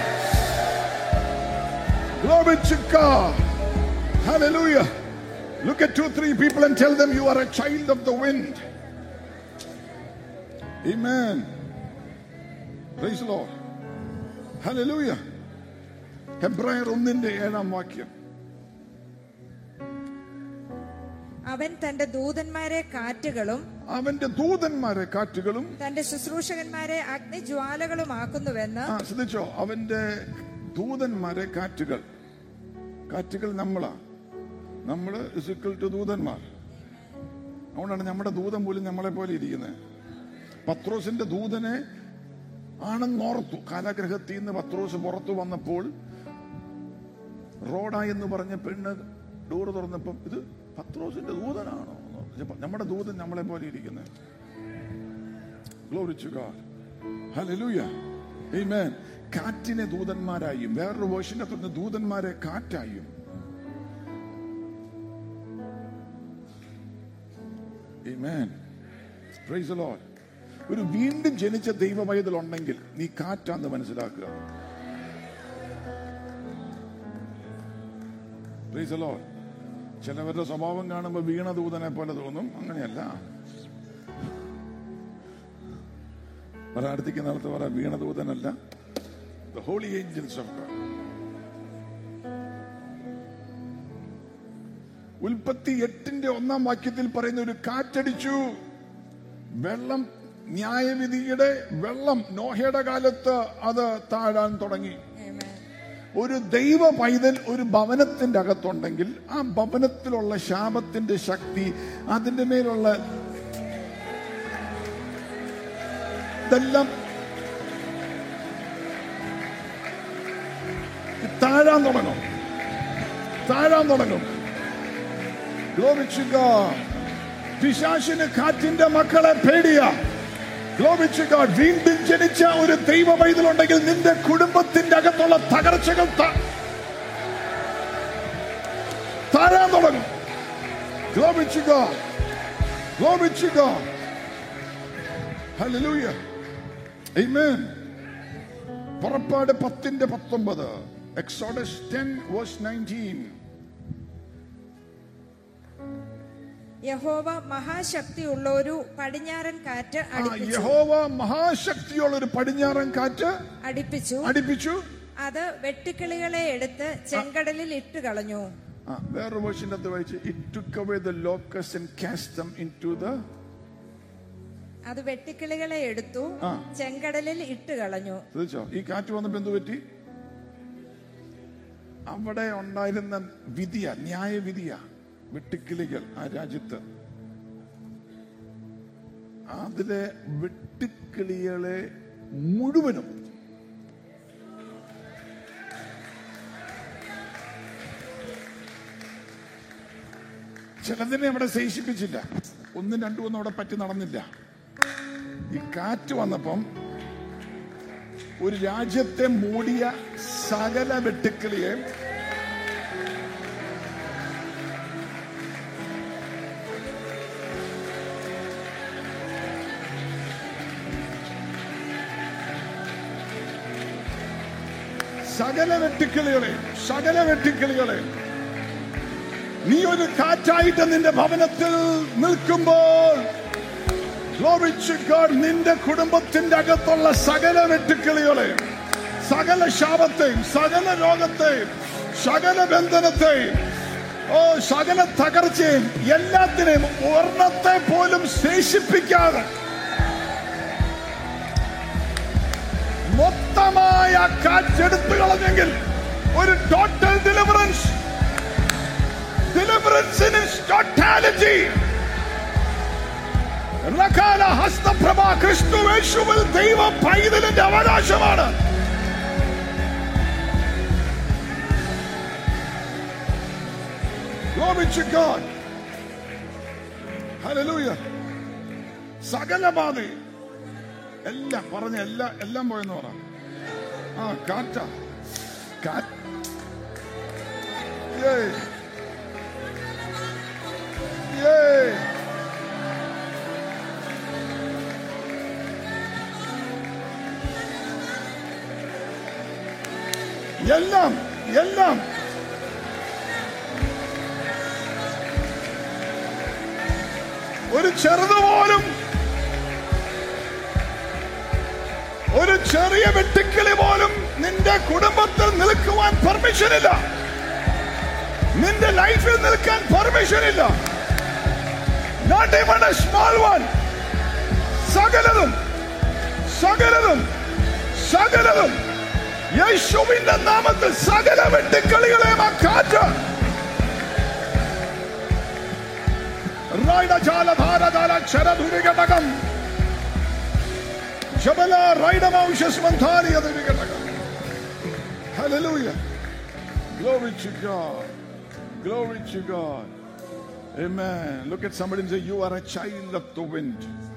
Glory to God. Hallelujah. Look at two, three people and tell them you are a child of the wind. Amen. Praise the Lord. Hallelujah. ഹെബ്രായർ ഒന്നിന്റെ ഏഴാം വാക്യം അവൻ തന്റെ ദൂതന്മാരെ കാറ്റുകളും അവന്റെ ദൂതന്മാരെ കാറ്റുകളും തന്റെ ശുശ്രൂഷകന്മാരെ അഗ്നിജ്വാലകളുമാക്കുന്നുവെന്ന് ആ ശ്രദ്ധിച്ചോ അവന്റെ ദൂതന്മാരെ കാറ്റുകൾ കാറ്റുകൾ നമ്മളാ നമ്മള് ഇസിക്കൽ ടു ദൂതന്മാർ അതുകൊണ്ടാണ് നമ്മുടെ ദൂതൻ പോലും നമ്മളെ പോലെ ഇരിക്കുന്നത് പത്രോസിന്റെ ദൂതനെ ആണെന്നോർത്തു കാലാഗ്രഹത്തിൽ നിന്ന് പത്രോസ് പുറത്തു വന്നപ്പോൾ റോഡ എന്ന് പറഞ്ഞ പെണ്ണ് ഡോറ് തുറന്നപ്പം ഇത് പത്രോസിന്റെ ദൂതനാണോ എന്ന് പറഞ്ഞു. നമ്മുടെ ദൂതൻ നമ്മളെ പോലെ ഇരിക്കുന്നത് Glory to God. Hallelujah. Amen. കാറ്റിനെ ദൂതന്മാരായും വേറൊരു വേർഷന്റെ തുടർന്ന് ദൂതന്മാരെ കാറ്റായും Amen. Praise the Lord. ഒരു വീണ്ടും ജനിച്ച ദൈവവൈതൽ ഉണ്ടെങ്കിൽ നീ കാറ്റാന്ന് മനസ്സിലാക്കുക Praise the Lord. ചിലവരുടെ സ്വഭാവം കാണുമ്പോൾ വീണദൂതനെ പോലെ തോന്നും അങ്ങനെയല്ല പറ അടുത്തേക്ക് നടത്ത് പറ വീണദൂതനല്ല The holy angels of God. ഉൽപ്പത്തി എട്ടിന്റെ ഒന്നാം വാക്യത്തിൽ പറയുന്ന ഒരു കാറ്റടിച്ചു വെള്ളം ന്യായവിധിയുടെ വെള്ളം നോഹയുടെ കാലത്ത് അത് താഴാൻ തുടങ്ങി ഒരു ദൈവ പൈതൽ ഒരു ഭവനത്തിന്റെ അകത്തുണ്ടെങ്കിൽ ആ ഭവനത്തിലുള്ള ശാപത്തിന്റെ ശക്തി അതിന്റെ മേലുള്ള ഇതെല്ലാം താഴാൻ തുടങ്ങും താഴാൻ തുടങ്ങും Glory to God. പിശാശിന് കാറ്റിന്റെ മക്കളെ പേടിയാ Glory to God. വീണ്ടും ജനിച്ച ഒരു ദൈവ പൈതലുണ്ടെങ്കിൽ നിന്റെ കുടുംബത്തിന്റെ അകത്തുള്ള തകർച്ചകൾ ത- താഴാൻ തുടങ്ങും Glory to God. Glory to God. Hallelujah. Amen. പുറപ്പാട് പത്തിന്റെ പത്തൊമ്പത് എക്സോഡസ് ടെൻ വേഴ്സ് നയൻറ്റീൻ യഹോവ മഹാശക്തിയുള്ള ഒരു പടിഞ്ഞാറൻ കാറ്റ് ആ, അടിപ്പിച്ചു യഹോവ മഹാശക്തിയുള്ള ഒരു പടിഞ്ഞാറൻ കാറ്റ് അടിപ്പിച്ചു അടിപ്പിച്ചു അത് വെട്ടുക്കിളികളെ എടുത്ത് ചെങ്കടലിൽ ഇട്ട് കളഞ്ഞു ആ, വേറൊരു വേർഷൻ്റെ അകത്ത് വായിച്ച് it took away the locusts and cast them into the അത് വെട്ടുക്കിളികളെ എടുത്തു ആ. ചെങ്കടലിൽ ഇട്ട് കളഞ്ഞു ശ്രദ്ധിച്ചോ ഈ കാറ്റ് വന്നപ്പോ എന്ത് പറ്റി അവിടെ ഉണ്ടായിരുന്ന വിധിയ ന്യായവിധിയ വെട്ടുക്കിളികൾ ആ രാജ്യത്ത് അതിലെ വെട്ടുക്കിളികളെ മുഴുവനും ചിലതിനെ അവിടെ ശേഷിപ്പിച്ചില്ല ഒന്നും രണ്ടും ഒന്നും അവിടെ പറ്റി നടന്നില്ല ഈ കാറ്റ് വന്നപ്പം ഒരു രാജ്യത്തെ മൂടിയ സകല വെട്ടുക്കിളിയെ സകല വെട്ടുക്കിളികളെ സകല വെട്ടുക്കിളികളെ നീ ഒരു കാറ്റായിട്ട് നിന്റെ ഭവനത്തിൽ നിൽക്കുമ്പോൾ Glory to God, നിന്റെ കുടുംബത്തിന്റെ അകത്തുള്ള സകല വെട്ടുക്കിളികളെ സകല ശാപത്തെയും സകല രോഗത്തെയും സകല ബന്ധനത്തെയും ഓ സകല തകർച്ചയും എല്ലാത്തിനെയും ഒരെണ്ണത്തെ പോലും ശേഷിപ്പിക്കാതെ മൊത്തമായ കാറ്റെടുത്തു കളഞ്ഞെങ്കിൽ ഒരു total deliverance deliverance in totality റകാല ഹസ്തപ്രഭ ക്രിസ്തു യേശുവിൽ ദൈവ പൈതലിന്റെ അവകാശമാണ് Glory to God. Hallelujah. സകല ബാധ എല്ലാം പറഞ്ഞ എല്ലാം എല്ലാം പോയെന്ന് പറ ആ കാറ്റ കാറ്റ് Yay. Yay. എല്ലാം എല്ലാം ഒരു ചെറുതുപോലും ഒരു ചെറിയ വെട്ടുക്കിളി പോലും നിന്റെ കുടുംബത്തിൽ നിൽക്കുവാൻ പെർമിഷൻ ഇല്ല നിന്റെ ലൈഫിൽ നിൽക്കാൻ പെർമിഷൻ ഇല്ല not even a small one സകലതും സകലതും സകലതും യേശുവിന്റെ നാമത്തിൽ സകല വെട്ടുക്കളികളെയും ആ കാറ്റ് റൈഡജാലധാരജാലക്ഷരധുരികടകം ശബല റൈഡമൗഷസ്മന്ധാരിയധുരികടകം Hallelujah. Glory to God. Glory to God. Amen. Look at somebody and say, You are a child of the wind.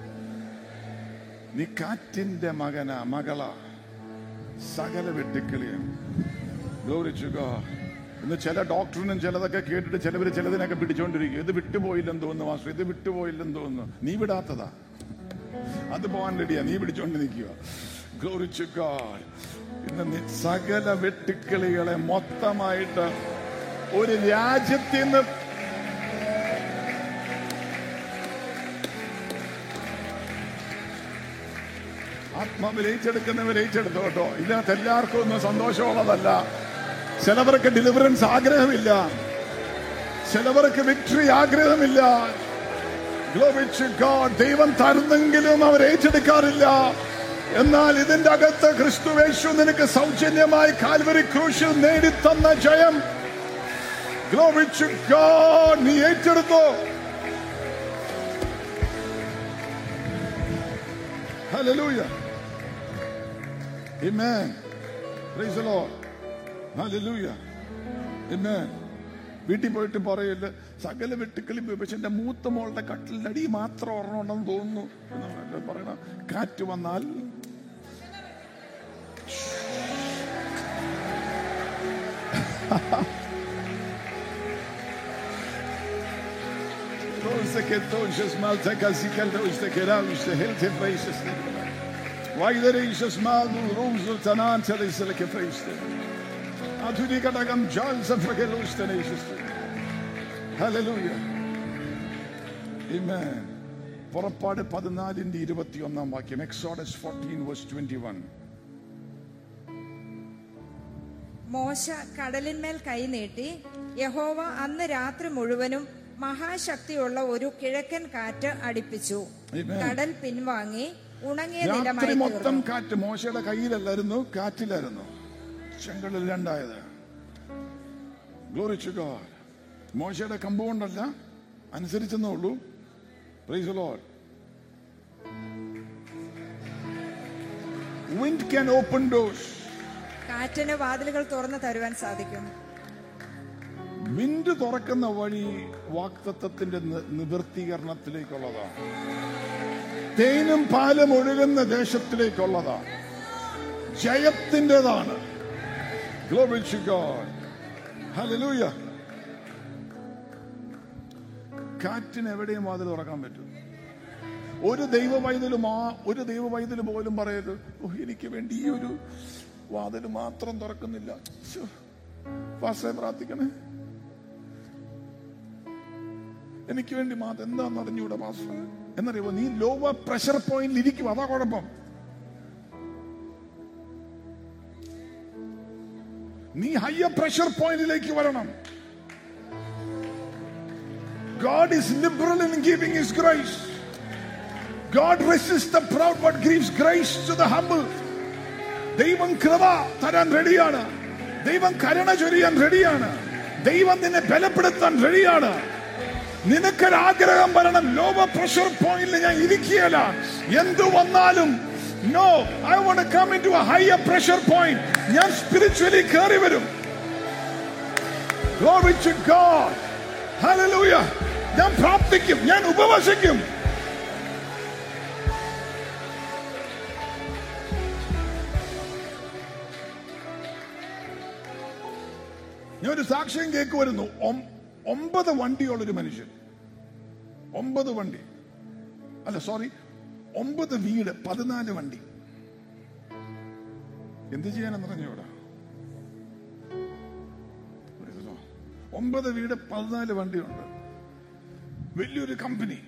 നീ കാറ്റിന്റെ മകന മകള സകല വെട്ടുക്കിളിയും ഗ്ലോറി ടു ഗോഡ് ഇന്ന് ചില ഡോക്ടറിനും ചിലതൊക്കെ കേട്ടിട്ട് ചിലവർ ചിലതിനൊക്കെ പിടിച്ചോണ്ടിരിക്കും ഇത് വിട്ടുപോയില്ലെന്ന് തോന്നുന്നു മാസ്റ്റർ ഇത് വിട്ടുപോയില്ലെന്ന് തോന്നുന്നു നീ വിടാത്തതാ അത് പോകാൻ റെഡിയാ നീ പിടിച്ചോണ്ട് നിൽക്കുക ഗ്ലോറി ടു ഗോഡ് ഇന്ന് നീ സകല വെട്ടുക്കിളികളെ മൊത്തമായിട്ട് ഒരു രാജ്യത്തിൽ നിന്ന് ആ നമ്മൾ ഏറ്റെടുക്കുന്നവർ ഏറ്റെടുത്തു കേട്ടോ ഇതിനകത്ത് എല്ലാവർക്കും ഒന്നും സന്തോഷമുള്ളതല്ല ചിലവർക്ക് ഡെലിവറൻസ് ആഗ്രഹമില്ല ചിലവർക്ക് വിക്ടറി ആഗ്രഹമില്ല Glory to God. ദൈവം തരുന്നെങ്കിലും അവർ ഏറ്റെടുക്കാറില്ല എന്നാൽ ഇതിന്റെ അകത്ത് ക്രിസ്തുവേശു നിനക്ക് സൗജന്യമായി കാൽവരി ക്രൂശിൽ നേടിത്തന്ന ജയം Glory to God. നീ ഏറ്റെടുത്തോ Hallelujah. Amen. Praise the Lord. Hallelujah. Amen. വീട്ടിൽ പോയിട്ട് പറയില്ല സകല വെട്ടുക്കളി പോയി പക്ഷെ എന്റെ മൂത്ത മോളുടെ കട്ടിലിന്റെ അടി മാത്രം ഒരെണ്ണം ഉണ്ടെന്ന് തോന്നുന്നു എന്ന് പറയണ കാറ്റ് വന്നാൽ Rosa que tojas malta casical rosta que raus de helte freises. Waidereisjes mal du rumsul tanantelis que freiste. Atunikadagam jals of Fragelustanesis. Hallelujah. Amen. പുറപ്പാട് പതിനാലിന്റെ ഇരുപത്തിയൊന്നാം വാക്യം Exodus fourteen verse twenty one മോശ കടലിന്മേൽ കൈനീട്ടി യഹോവ അന്ന് രാത്രി മുഴുവനും മഹാശക്തിയുള്ള ഒരു കിഴക്കൻ കാറ്റ് അടിപ്പിച്ചു Amen. കടൽ പിൻവാങ്ങി ഉണങ്ങിയ രാത്രി നിലമായി മൊത്തം തീർന്നു കാറ്റ് മോശയുടെ കയ്യിലല്ലായിരുന്നു കാറ്റിലായിരുന്നു ചെങ്കടൽ രണ്ടായത് ഗ്ലോറിച്ചു ഗോഡ് മോശയുടെ കമ്പ് കൊണ്ടല്ല അനുസരിച്ചെന്നേ ഉള്ളൂ praise lord wind can open doors കാറ്റിന് വാതിലുകൾ തുറന്നു തരുവാൻ സാധിക്കും വിൻഡ് തുറക്കുന്ന വഴി വാക്തത്വത്തിന്റെ നി- നിവൃത്തീകരണത്തിലേക്കുള്ളതാണ് തേനും പാലും ഒഴുകുന്ന ദേശത്തിലേക്കുള്ളതാണ് ജയത്തിൻ്റെതാണ് Glory to God. Hallelujah. കാറ്റിന് എവിടെയും വാതിൽ തുറക്കാൻ പറ്റും ഒരു ദൈവ പൈതലും ആ ഒരു ദൈവ പൈതൽ പോലും പറയരുത് ഓ എനിക്ക് വേണ്ടി ഈ ഒരു വാതിൽ മാത്രം തുറക്കുന്നില്ല ശ്ശോ, പാസ്റ്ററെ പ്രാർത്ഥിക്കണേ എനിക്ക് വേണ്ടി മാത്രം എന്താന്ന് അറിഞ്ഞൂടെ പാസ്റ്റർ എന്നറിയുമോ നീ ലോവർ പ്രഷർ പോയിന്റിൽ ഇരിക്കും അതാ കുഴപ്പം നീ ഹയർ പ്രഷർ പോയിന്റിലേക്ക് വരണം God is liberal in giving His grace. God resists the proud but gives grace to the humble. ദൈവം കൃപ തരാൻ റെഡിയാണ് ദൈവം കരുണ ചൊരിയാൻ റെഡിയാണ് ദൈവം നിന്നെ ബലപ്പെടുത്താൻ റെഡിയാണ് നിനക്കൊരു ആഗ്രഹം വരണം ലോവ പ്രഷർ പോയിന്റിൽ ഞാൻ ഇരിക്കുകയല്ല എന്തു വന്നാലും no I won't come into a higher pressure point ഞാൻ സ്പിരിച്വലി കയറി വരും Glory to God. Hallelujah. ഞാൻ പ്രാർത്ഥിക്കും ഞാൻ ഉപവസിക്കും ഞാൻ ഒരു സാക്ഷ്യം കേൾക്കുമായിരുന്നു ഒം- ഒമ്പത് വണ്ടിയുള്ളൊരു മനുഷ്യൻ ഒമ്പത് വണ്ടി അല്ല സോറി ഒമ്പത് വീട് പതിനാല് വണ്ടി എന്ത് ചെയ്യാനെന്ന് പറഞ്ഞൂടാ ഒമ്പത് വീട് പതിനാല് വണ്ടിയുണ്ട് വലിയൊരു കമ്പനി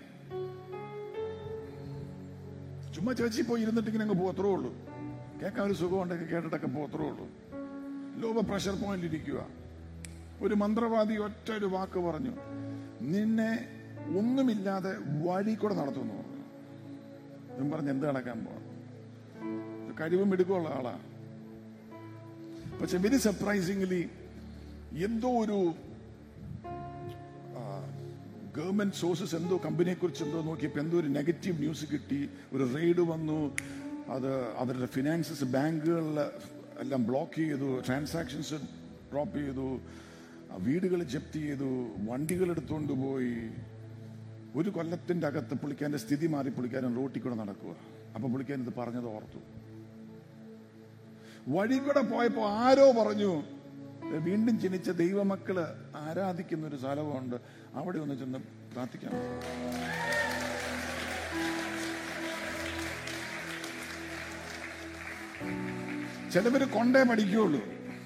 ചുമ്മാ ചേച്ചി പോയി ഇരുന്നിട്ട് ഇങ്ങനെ അങ്ങ് പോകത്രേ ഉള്ളൂ കേൾക്കാൻ ഒരു സുഖമുണ്ടെങ്കിൽ കേട്ടിട്ടൊക്കെ പോകത്രേ ഉള്ളൂ ലോക പ്രഷർ പോയിന്റ് ഇരിക്കുക ഒരു മന്ത്രവാദി ഒറ്റ ഒരു വാക്ക് പറഞ്ഞു നിന്നെ ഒന്നുമില്ലാതെ വഴി കൂടെ നടത്തുമെന്ന് പറഞ്ഞു ഞാൻ പറഞ്ഞു എന്ത് നടക്കാൻ പോവാ കഴിവും എടുക്കുള്ള ആളാ പക്ഷെ വെരി സർപ്രൈസിംഗ്ലി എന്തോ ഒരു ഗവൺമെന്റ് സോഴ്സസ് എന്തോ കമ്പനിയെ കുറിച്ച് എന്തോ നോക്കിയപ്പോൾ എന്തോ ഒരു നെഗറ്റീവ് ന്യൂസ് കിട്ടി ഒരു റെയ്ഡ് വന്നു അത് അവരുടെ ഫിനാൻസസ് ബാങ്കുകളിൽ എല്ലാം ബ്ലോക്ക് ചെയ്തു ട്രാൻസാക്ഷൻസ് ഡ്രോപ്പ് ചെയ്തു വീടുകൾ ജപ്തി ചെയ്തു വണ്ടികൾ എടുത്തുകൊണ്ട് പോയി ഒരു കൊല്ലത്തിന്റെ അകത്ത് പുള്ളിക്കാരന്റെ സ്ഥിതി മാറി പുള്ളിക്കാരൻ റോട്ടിൽ കൂടെ നടക്കുക അപ്പൊ പുള്ളിക്കാരൻ ഇത് പറഞ്ഞത് ഓർത്തു വഴി കൂടെ പോയപ്പോ ആരോ പറഞ്ഞു വീണ്ടും ജനിച്ച ദൈവമക്കള് ആരാധിക്കുന്ന ഒരു സ്ഥലമുണ്ട് അവിടെ ഒന്ന് ചെന്ന് പ്രാർത്ഥിക്കാം ചിലവര് കൊണ്ടേ പഠിക്കുള്ളൂ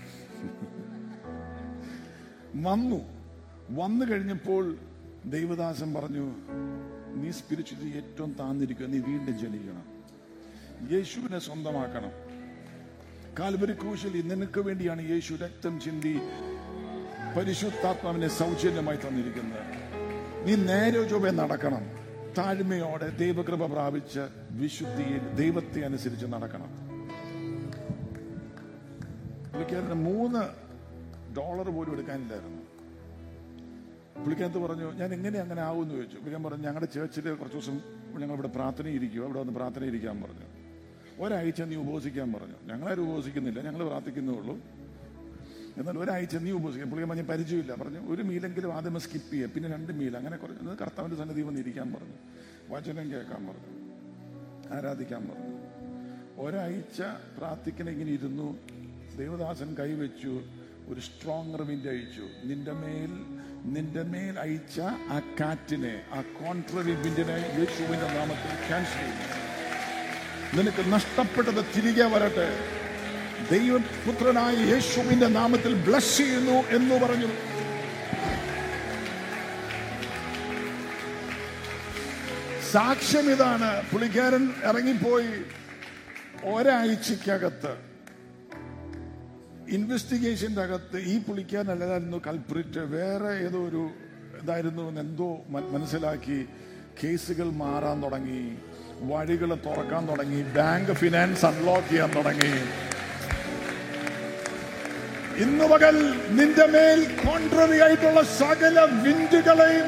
വന്നു വന്നു കഴിഞ്ഞപ്പോൾ ദൈവദാസൻ പറഞ്ഞു നീ സ്പിരിച്വലി ഏറ്റവും താന്നിരിക്കുക നീ വീണ്ടും ജനിക്കണം യേശുവിനെ സ്വന്തമാക്കണം കാൽവരി ക്രൂശിൽ നിനക്ക് വേണ്ടിയാണ് യേശു രക്തം ചിന്തി പരിശുദ്ധാത്മാവിനെ സൗജന്യമായി തന്നിരിക്കുന്നത് നീ നേരെ ചൊവ്വെ നടക്കണം താഴ്മയോടെ ദൈവകൃപ പ്രാപിച്ച് വിശുദ്ധിയിൽ ദൈവത്തെ അനുസരിച്ച് നടക്കണം പുള്ളിക്കാരന് മൂന്ന് ഡോളർ പോലും എടുക്കാനില്ലായിരുന്നു പുള്ളിക്കകത്ത് പറഞ്ഞു ഞാൻ എങ്ങനെ അങ്ങനെ ആവുമെന്ന് ചോദിച്ചു പുള്ളിക്കാൻ പറഞ്ഞു ഞങ്ങളുടെ ചേർച്ചിൽ കുറച്ച് ദിവസം ഞങ്ങൾ ഇവിടെ പ്രാർത്ഥന ഇരിക്കുക ഇവിടെ വന്ന് പ്രാർത്ഥന ഇരിക്കാൻ പറഞ്ഞു ഒരാഴ്ച നീ ഉപവസിക്കാൻ പറഞ്ഞു ഞങ്ങളാരും ഉപവസിക്കുന്നില്ല ഞങ്ങൾ പ്രാർത്ഥിക്കുന്നേ ഉള്ളൂ എന്നാൽ ഒരാഴ്ച നീ ഉപവസിക്കാം പുള്ളിക്കാൻ പറഞ്ഞ പരിചയമില്ല പറഞ്ഞു ഒരു മീലെങ്കിലും ആദ്യമേ സ്കിപ്പ് ചെയ്യുക പിന്നെ രണ്ട് മീൽ അങ്ങനെ കുറഞ്ഞത് കർത്താവിന്റെ സന്നിധി വന്ന് ഇരിക്കാൻ പറഞ്ഞു വചനം കേൾക്കാൻ പറഞ്ഞു ആരാധിക്കാൻ പറഞ്ഞു ഒരാഴ്ച പ്രാർത്ഥിക്കണ ഇങ്ങനെ ഇരുന്നു ദേവദാസൻ കൈവച്ചു ഒരു സ്ട്രോങ് റിവിൻഡ് അയച്ചു നിന്റെ മേൽ നിന്റെ മേൽ അയച്ച ആ കാറ്റിനെ ആ കോൺട്രറി വിൻഡിനെ യേശുവിന്റെ നാമത്തിൽ ക്യാൻസൽ ചെയ്യുന്നു നിനക്ക് നഷ്ടപ്പെട്ടത് തിരികെ വരട്ടെ ദൈവപുത്രനായ യേശുവിന്റെ നാമത്തിൽ ബ്ലസ് ചെയ്യുന്നു എന്ന് പറഞ്ഞു സാക്ഷ്യം ഇതാണ് പുള്ളിക്കാരൻ ഇറങ്ങിപ്പോയി ഒരാഴ്ചക്കകത്ത് ഇൻവെസ്റ്റിഗേഷന്റെ അകത്ത് ഈ പുള്ളിക്കാരനല്ലായിരുന്നു കൽപ്രിറ്റ് വേറെ ഏതോ ഒരു ഇതായിരുന്നു എന്ന് എന്തോ മ- മനസ്സിലാക്കി കേസുകൾ മാറാൻ തുടങ്ങി വഴികൾ തുറക്കാൻ തുടങ്ങി ബാങ്ക് ഫിനാൻസ് അൺലോക്ക് ചെയ്യാൻ തുടങ്ങി ഇന്ന് പകൽ നിന്റെ മേൽ കോൺട്രറി ആയിട്ടുള്ള സകല വിൻഡുകളെയും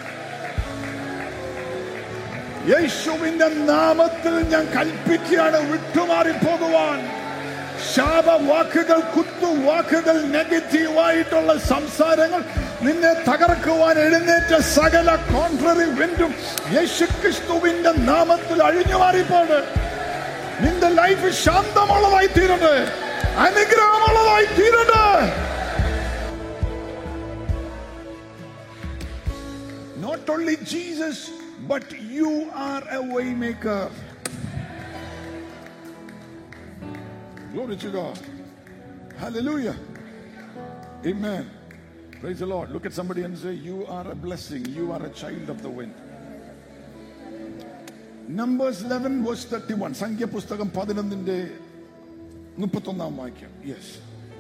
യേശുവിന്റെ നാമത്തിൽ ഞാൻ കൽപ്പിക്കുകയാണ് വിട്ടുമാറി പോകുവാൻ ശാപവാക്കുകൾ കുത്തുവാക്കുകൾ നെഗറ്റീവായിട്ടുള്ള സംസാരങ്ങൾ നിന്നെ തകർക്കുവാൻ എഴുന്നേറ്റ സകല കോൺട്രറി വിൻഡും യേശുക്രിസ്തുവിന്റെ നാമത്തിൽ അഴിഞ്ഞു മാറിപ്പോണ് നിന്റെ ലൈഫ് ശാന്തമുള്ളതായി തീരട്ടെ അനുഗ്രഹമുള്ളതായി തീരട്ടെ Not only Jesus, but you are a waymaker. Glory to God. Hallelujah. Amen. Praise the Lord. Look at somebody and say, You are a blessing. You are a child of the wind. Numbers 11 verse 31. സംഖ്യ പുസ്തകം പതിനൊന്നിന്റെ മുപ്പത്തൊന്നാം വാക്യം yes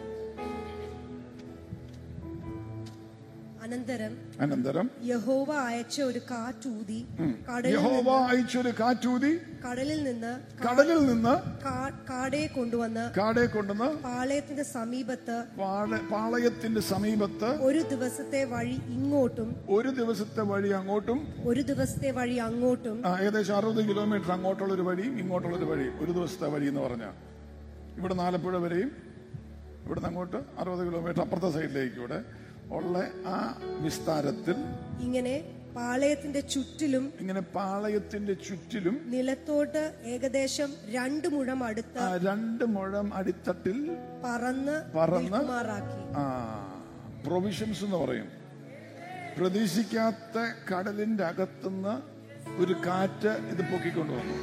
അനന്തരം അനന്തരം യഹോവ അയച്ച ഒരു കാറ്റൂതി കടലിൽ യഹോവ അയച്ചൊരു കാറ്റൂതി കടലിൽ നിന്ന് കാ- കടലിൽ നിന്ന് കാ- കാടയെ കൊണ്ടുവന്ന് കാടെ കൊണ്ടുവന്ന് പാളയത്തിന്റെ സമീപത്ത് പാള- പാളയത്തിന്റെ സമീപത്ത് ഒരു ദിവസത്തെ വഴി ഇങ്ങോട്ടും ഒരു ദിവസത്തെ വഴി അങ്ങോട്ടും ഒരു ദിവസത്തെ വഴി അങ്ങോട്ടും ആ, ഏകദേശം അറുപത് കിലോമീറ്റർ അങ്ങോട്ടുള്ള ഒരു വഴിയും ഇങ്ങോട്ടുള്ള ഒരു വഴി ഒരു ദിവസത്തെ വഴി എന്ന് പറഞ്ഞ ഇവിടെ ആലപ്പുഴ വരെയും ഇവിടുന്ന് അങ്ങോട്ട് അറുപത് കിലോമീറ്റർ അപ്പുറത്തെ സൈഡിലേക്ക് ഇവിടെ ഉള്ള ആ വിസ്താരത്തിൽ ഇങ്ങനെ പാളയത്തിന്റെ ചുറ്റിലും ഇങ്ങനെ പാളയത്തിന്റെ ചുറ്റിലും നിലത്തോട്ട് ഏകദേശം രണ്ടു മുഴം അടുത്ത് ആ രണ്ട് മുഴം അടിത്തട്ടിൽ പറന്ന് പറന്ന് നിൽക്കുമാറാക്കി ആ പ്രൊവിഷൻസ് എന്ന് പറയും പ്രതീക്ഷിക്കാത്ത കടലിന്റെ അകത്തുനിന്ന് ഒരു കാറ്റ് ഇത് പൊക്കിക്കൊണ്ടുവന്നു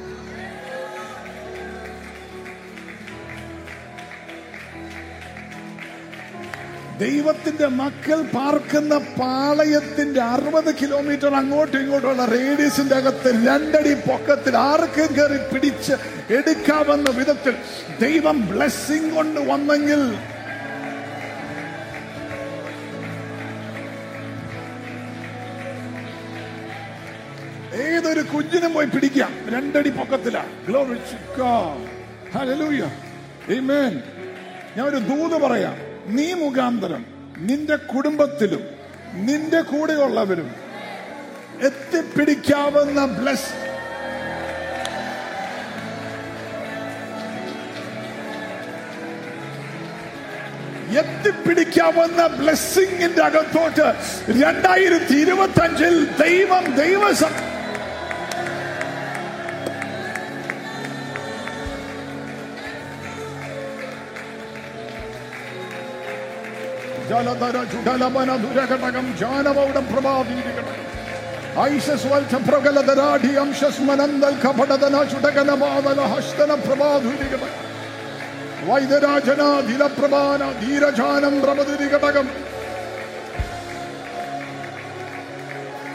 ദൈവത്തിന്റെ മക്കൾ പാർക്കുന്ന പാളയത്തിന്റെ അറുപത് കിലോമീറ്റർ അങ്ങോട്ടും ഇങ്ങോട്ടുള്ള റേഡിയസിന്റെ അകത്ത് രണ്ടടി പൊക്കത്തിൽ ആർക്കും കയറി പിടിച്ച് എടുക്കാവുന്ന വിധത്തിൽ ദൈവം ബ്ലെസ്സിങ് കൊണ്ട് വന്നെങ്കിൽ ഏതൊരു കുഞ്ഞിനും പോയി പിടിക്കാം രണ്ടടി പൊക്കത്തിലാ Glory to God. Hallelujah. Amen. ഞാൻ ഒരു ദൂത് പറയാം നീ മുഖാന്തരം നിന്റെ കുടുംബത്തിലും നിന്റെ കൂടെയുള്ളവരും എത്തിപ്പിടിക്കാവുന്ന ബ്ലസ് എത്തിപ്പിടിക്കാവുന്ന ബ്ലെസ്സിങ്ങിന്റെ അകത്തോട്ട് രണ്ടായിരത്തി ഇരുപത്തി അഞ്ചിൽ ദൈവം ദൈവസം ജലധര ചുടലമന ദുരഘടകം ജാനവൗടം പ്രഭാതീരിക്കണം ഐശസ്വൽച്ച പ്രഗലധരാഢി അംശസ്മനന്ദൽ കപടതന ചുടകനമാതല ഹസ്തന പ്രഭാധുരികടകം വൈദ്യരാജനാധിലപ്രഭാന ധീരജാനം പ്രമതിരികടകം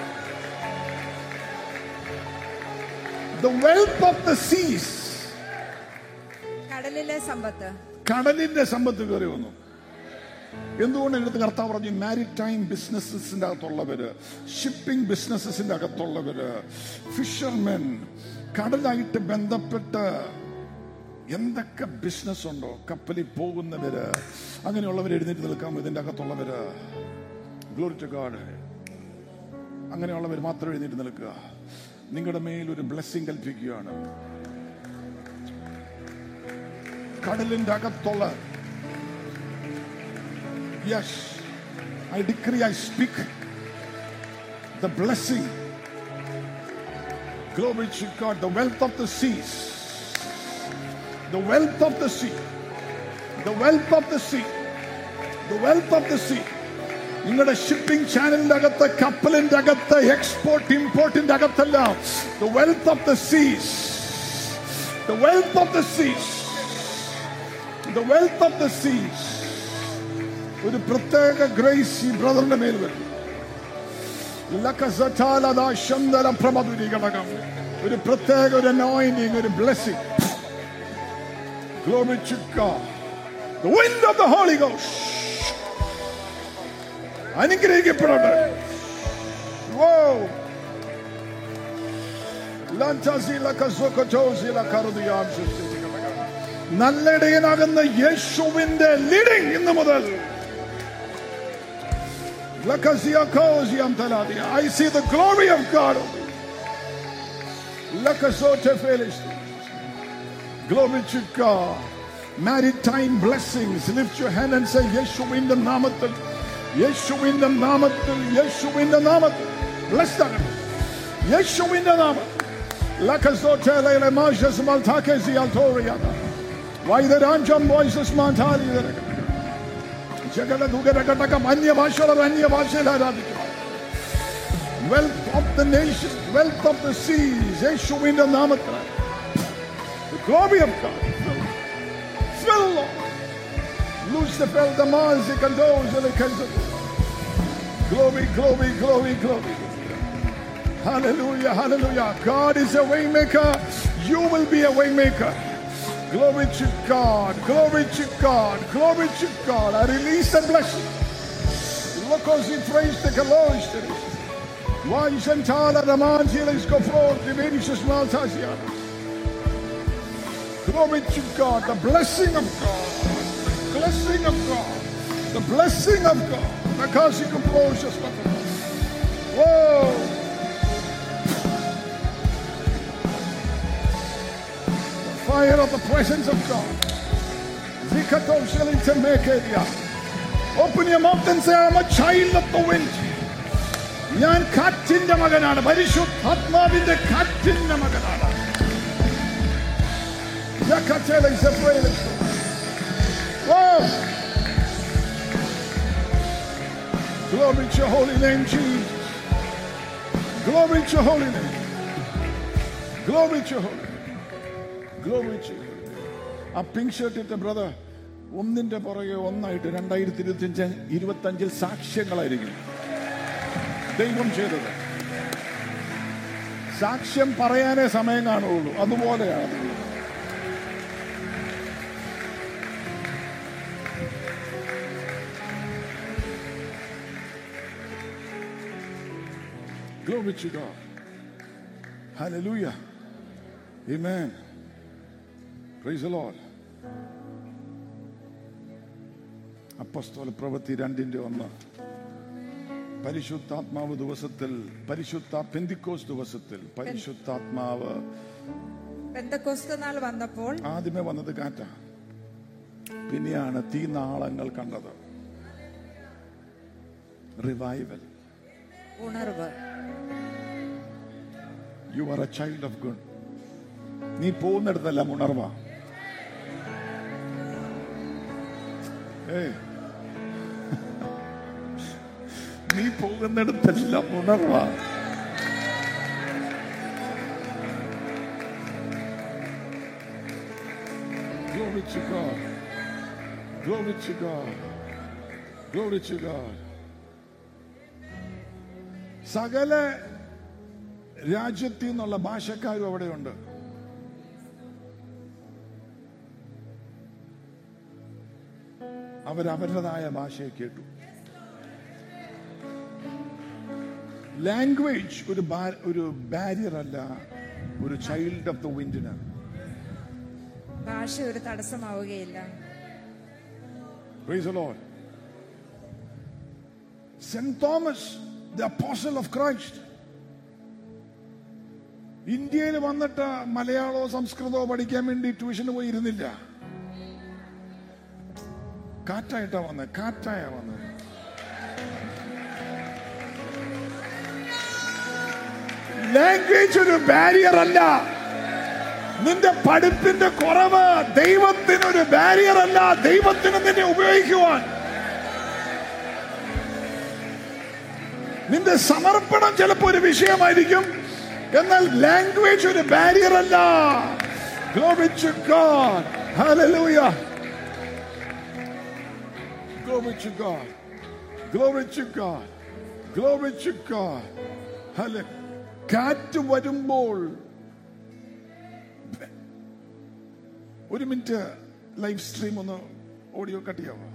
The wealth of the seas കടലിലെ സമ്പത്ത് കടലിന്റെ സമ്പത്ത് കയറി വന്നു എന്തുകൊണ്ട് എടുത്ത് കർത്താവ് പറഞ്ഞു മാരിടൈം ബിസിനസിന്റെ അകത്തുള്ളവര് ഷിപ്പിംഗ് ബിസിനസിന്റെ അകത്തുള്ളവര് ഫിഷർമെൻ കടലായിട്ട് ബന്ധപ്പെട്ട് എന്തൊക്കെ ബിസിനസ് ഉണ്ടോ കപ്പലിൽ പോകുന്നവര് അങ്ങനെയുള്ളവർ എഴുന്നേറ്റ് നിൽക്കാം ഇതിന്റെ അകത്തുള്ളവര് ഗ്ലോറി ടു ഗാഡ് അങ്ങനെയുള്ളവർ മാത്രം എഴുന്നേറ്റ് നിൽക്കുക നിങ്ങളുടെ മേൽ ഒരു ബ്ലെസ്സിങ് കൽപ്പിക്കുകയാണ് കടലിന്റെ അകത്തുള്ള yes I decree I speak the blessing Glory to God, the wealth of the seas, the wealth of the sea, the wealth of the sea, the wealth of the sea. നിങ്ങളുടെ shipping ചാനലിന്റെ അകത്ത് കപ്പലിന്റെ അകത്ത് export ഇമ്പോർട്ടിന്റെ അകത്തെല്ലാം the wealth of the seas the wealth of the seas the wealth of the seas ഒരു പ്രത്യേക grace ഈ ബ്രദറിന്റെ മേൽ വരും ലക്കസറ്റാലദാ ശന്തല പ്രമധുരി ഘടകം ഒരു പ്രത്യേക ഒരു anointing ഒരു blessing Glory to God. The wind of the Holy Ghost. അനുഗ്രഹിക്കപ്പെടട്ടെ Whoa. ലഞ്ചാസില കസോക്കറ്റോസില കറുതിയാം സൃഷ്ടിച്ചിരിക്കുന്നത്. നല്ല ഇടയനാകുന്ന യേശുവിന്റെ ലീഡിംഗ് ഇന്ന് മുതൽ Lakasiakosiam taladia. I see the glory of God. over you. Lakasote Felix. Glory to God. Maritime blessings. Lift your hand and say, Yeshu in the Namatal. Yeshu in the Namatal. Yeshu in the Namatal. Bless that. Yeshu in the Namatal. Lakasote Lele Majas Maltakesi Altoriana. Why the Ranjam voices Mantali? ജഗതഘടകം അന്യഭാഷകൾ അന്യഭാഷയിൽ ആരാധിക്കും wealth of the nation wealth of the seas യേശുവിന്റെ നാമത്തിൽ The glory of God. Fill, Lord. Lucifer, the Mazik, and those that can Glory, glory, glory, glory. Hallelujah, hallelujah. God is a waymaker. You will be a waymaker. Glory to God, glory to God, glory to God. I release a blessing. Look as he praised the Colossians. Why Shantala Ramanjilis go forth, the Venus Maltasiana. Glory to God, the blessing of God, the blessing of God, the blessing of God. Because he composes Whoa! fire of the presence of God. Zikato Shillington Mekedia. Open your mouth and say, I'm a child of the wind. ഞാൻ കാറ്റിന്റെ മകനാണ് പരിശുദ്ധാത്മാവിന്റെ കാറ്റിന്റെ മകനാണ് Yakatele is a prayer. Oh! Glory to your holy name, Jesus. Glory to your holy name. Glory to your holy name. Glory to you. ആ pink shirt ഇട്ട brother ഒന്നിന്റെ പുറകെ ഒന്നായിട്ട് രണ്ടായിരത്തി ഇരുപത്തി അഞ്ച് ഇരുപത്തി അഞ്ചിൽ സാക്ഷ്യങ്ങളായിരിക്കും ദൈവം ചെയ്തത് സാക്ഷ്യം പറയാനേ സമയം കാണുകയുള്ളൂ അതുപോലെയാണ് Glory to God. Hallelujah. Amen. Praise the Lord. അപ്പസ്തോല പ്രവൃത്തി രണ്ടിന്റെ ഒന്ന് പരിശുദ്ധാത്മാവ് ദിവസത്തിൽ പരിശുദ്ധ പെന്തിക്കോസ് ദിവസത്തിൽ പരിശുദ്ധാത്മാവ് പെന്തക്കോസ്ത നാൾ വന്നപ്പോൾ ആദ്യമേ വന്നത് കാറ്റ പിന്നെയാണ് തീനാളങ്ങൾ കണ്ടത് റിവൈവൽ ഉണർവ് you are a child of good നീ പോകുന്നിടത്തെല്ലാം ഉണർവ ഏയ് നീ പോകുന്നിടത്തെല്ലാം ഉണർവ Glory to God. Glory to God. Glory to God. സകല രാജ്യത്തിൽ നിന്നുള്ള ഭാഷക്കാരും അവിടെയുണ്ട് അവരവരുടേതായ ഭാഷയെ കേട്ടു ലാംഗ്വേജ് ഒരു ബാ- ഒരു ബാരിയർ അല്ല ഒരു ചൈൽഡ് ഓഫ് ദ വിൻഡിന് ഭാഷ ഒരു തടസ്സമാവുകയില്ല Praise the Lord. St. Thomas, the apostle of Christ. ഇന്ത്യയിൽ വന്നിട്ട് മലയാളമോ സംസ്കൃതമോ പഠിക്കാൻ വേണ്ടി ട്യൂഷന് പോയി ഇരുന്നില്ല കാറ്റായിട്ടാ വന്നത് കാറ്റായ വന്നത് ലാംഗ്വേജ് ഒരു ബാരിയർ അല്ല നിന്റെ പഠിപ്പിന്റെ കുറവ് ദൈവത്തിനൊരു ബാരിയർ അല്ല ദൈവത്തിന് നിന്നെ ഉപയോഗിക്കുവാൻ നിന്റെ സമർപ്പണം ചിലപ്പോ ഒരു വിഷയമായിരിക്കും എന്നാൽ ലാംഗ്വേജ് ഒരു ബാരിയർ അല്ല Glory to God. Hallelujah. Glory to God. Glory to God. Glory to God. Hallelujah. കാറ്റ് വരുമ്പോൾ ഒരു മിനിറ്റ് ലൈവ് സ്ട്രീം ഒന്ന് ഓഡിയോ കട്ട് ചെയ്യാവോ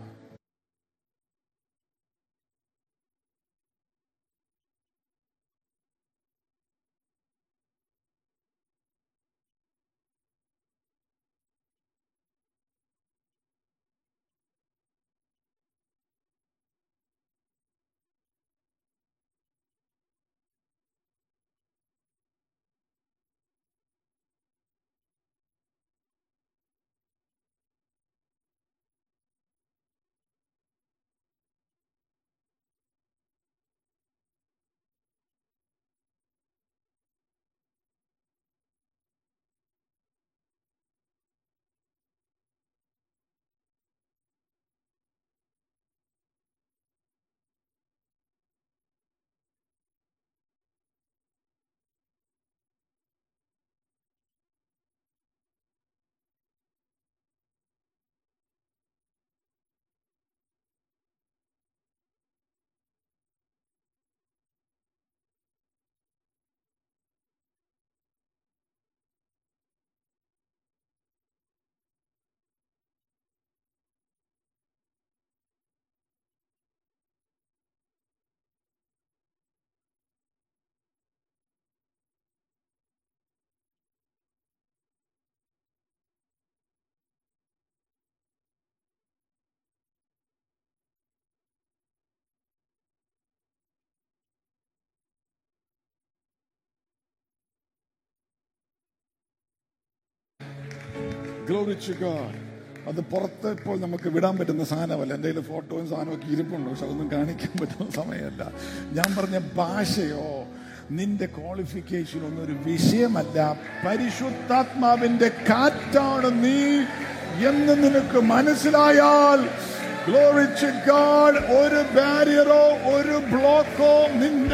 Glory to God. അത് പുറത്ത് ഇപ്പോൾ നമുക്ക് വിടാൻ പറ്റുന്ന സാധനമല്ല എൻ്റെ കയ്യിൽ ഫോട്ടോയും സാധനവും ഒക്കെ ഇരിപ്പുണ്ട് പക്ഷെ അതൊന്നും കാണിക്കാൻ പറ്റുന്ന സമയമല്ല ഞാൻ പറഞ്ഞ ഭാഷയോ നിന്റെ ക്വാളിഫിക്കേഷൻ ഒന്നും ഒരു വിഷയമല്ല പരിശുദ്ധാത്മാവിന്റെ കാറ്റാണ് നീ എന്ന് നിനക്ക് മനസ്സിലായാൽ Glory to God. ഒരു ബാരിയറോ ഒരു ബ്ലോക്കോ നിന്റെ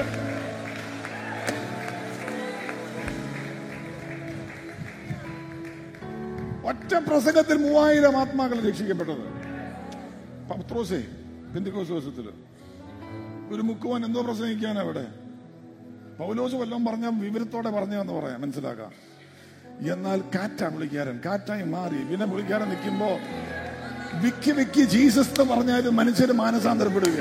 ഒറ്റ പ്രസംഗത്തിൽ മൂവായിരം ആത്മാക്കൾ രക്ഷിക്കപ്പെട്ടത് പത്രോസേ പെന്തിക്കോസ് ദിവസത്തില് ഒരു മുക്കുവൻ എന്തോ പ്രസംഗിക്കാനാ അവിടെ പൗലോസ് വല്ലതും പറഞ്ഞ വിവരത്തോടെ പറഞ്ഞെന്ന് പറയാം മനസ്സിലാക്കാം എന്നാൽ കാറ്റാ പുള്ളിക്കാരൻ കാറ്റായി മാറി പിന്നെ പുള്ളിക്കാരൻ നിൽക്കുമ്പോ വിക്കി വിക്കി ജീസസ് എന്ന് പറഞ്ഞാലും മനുഷ്യര് മാനസാന്തരപ്പെടുക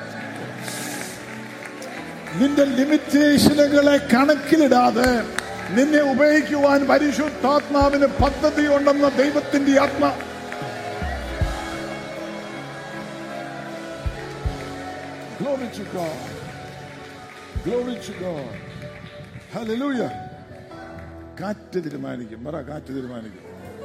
നിന്റെ ലിമിറ്റേഷനുകളെ കണക്കിലിടാതെ നിന്നെ ഉപയോഗിക്കുവാൻ പരിശുദ്ധാത്മാവിന് പദ്ധതി ഉണ്ടെന്ന ദൈവത്തിന്റെ ആത്മ Glory to God. Glory to God. Hallelujah. കാറ്റ് തീരുമാനിക്കും പറ കാറ്റ് തീരുമാനിക്കും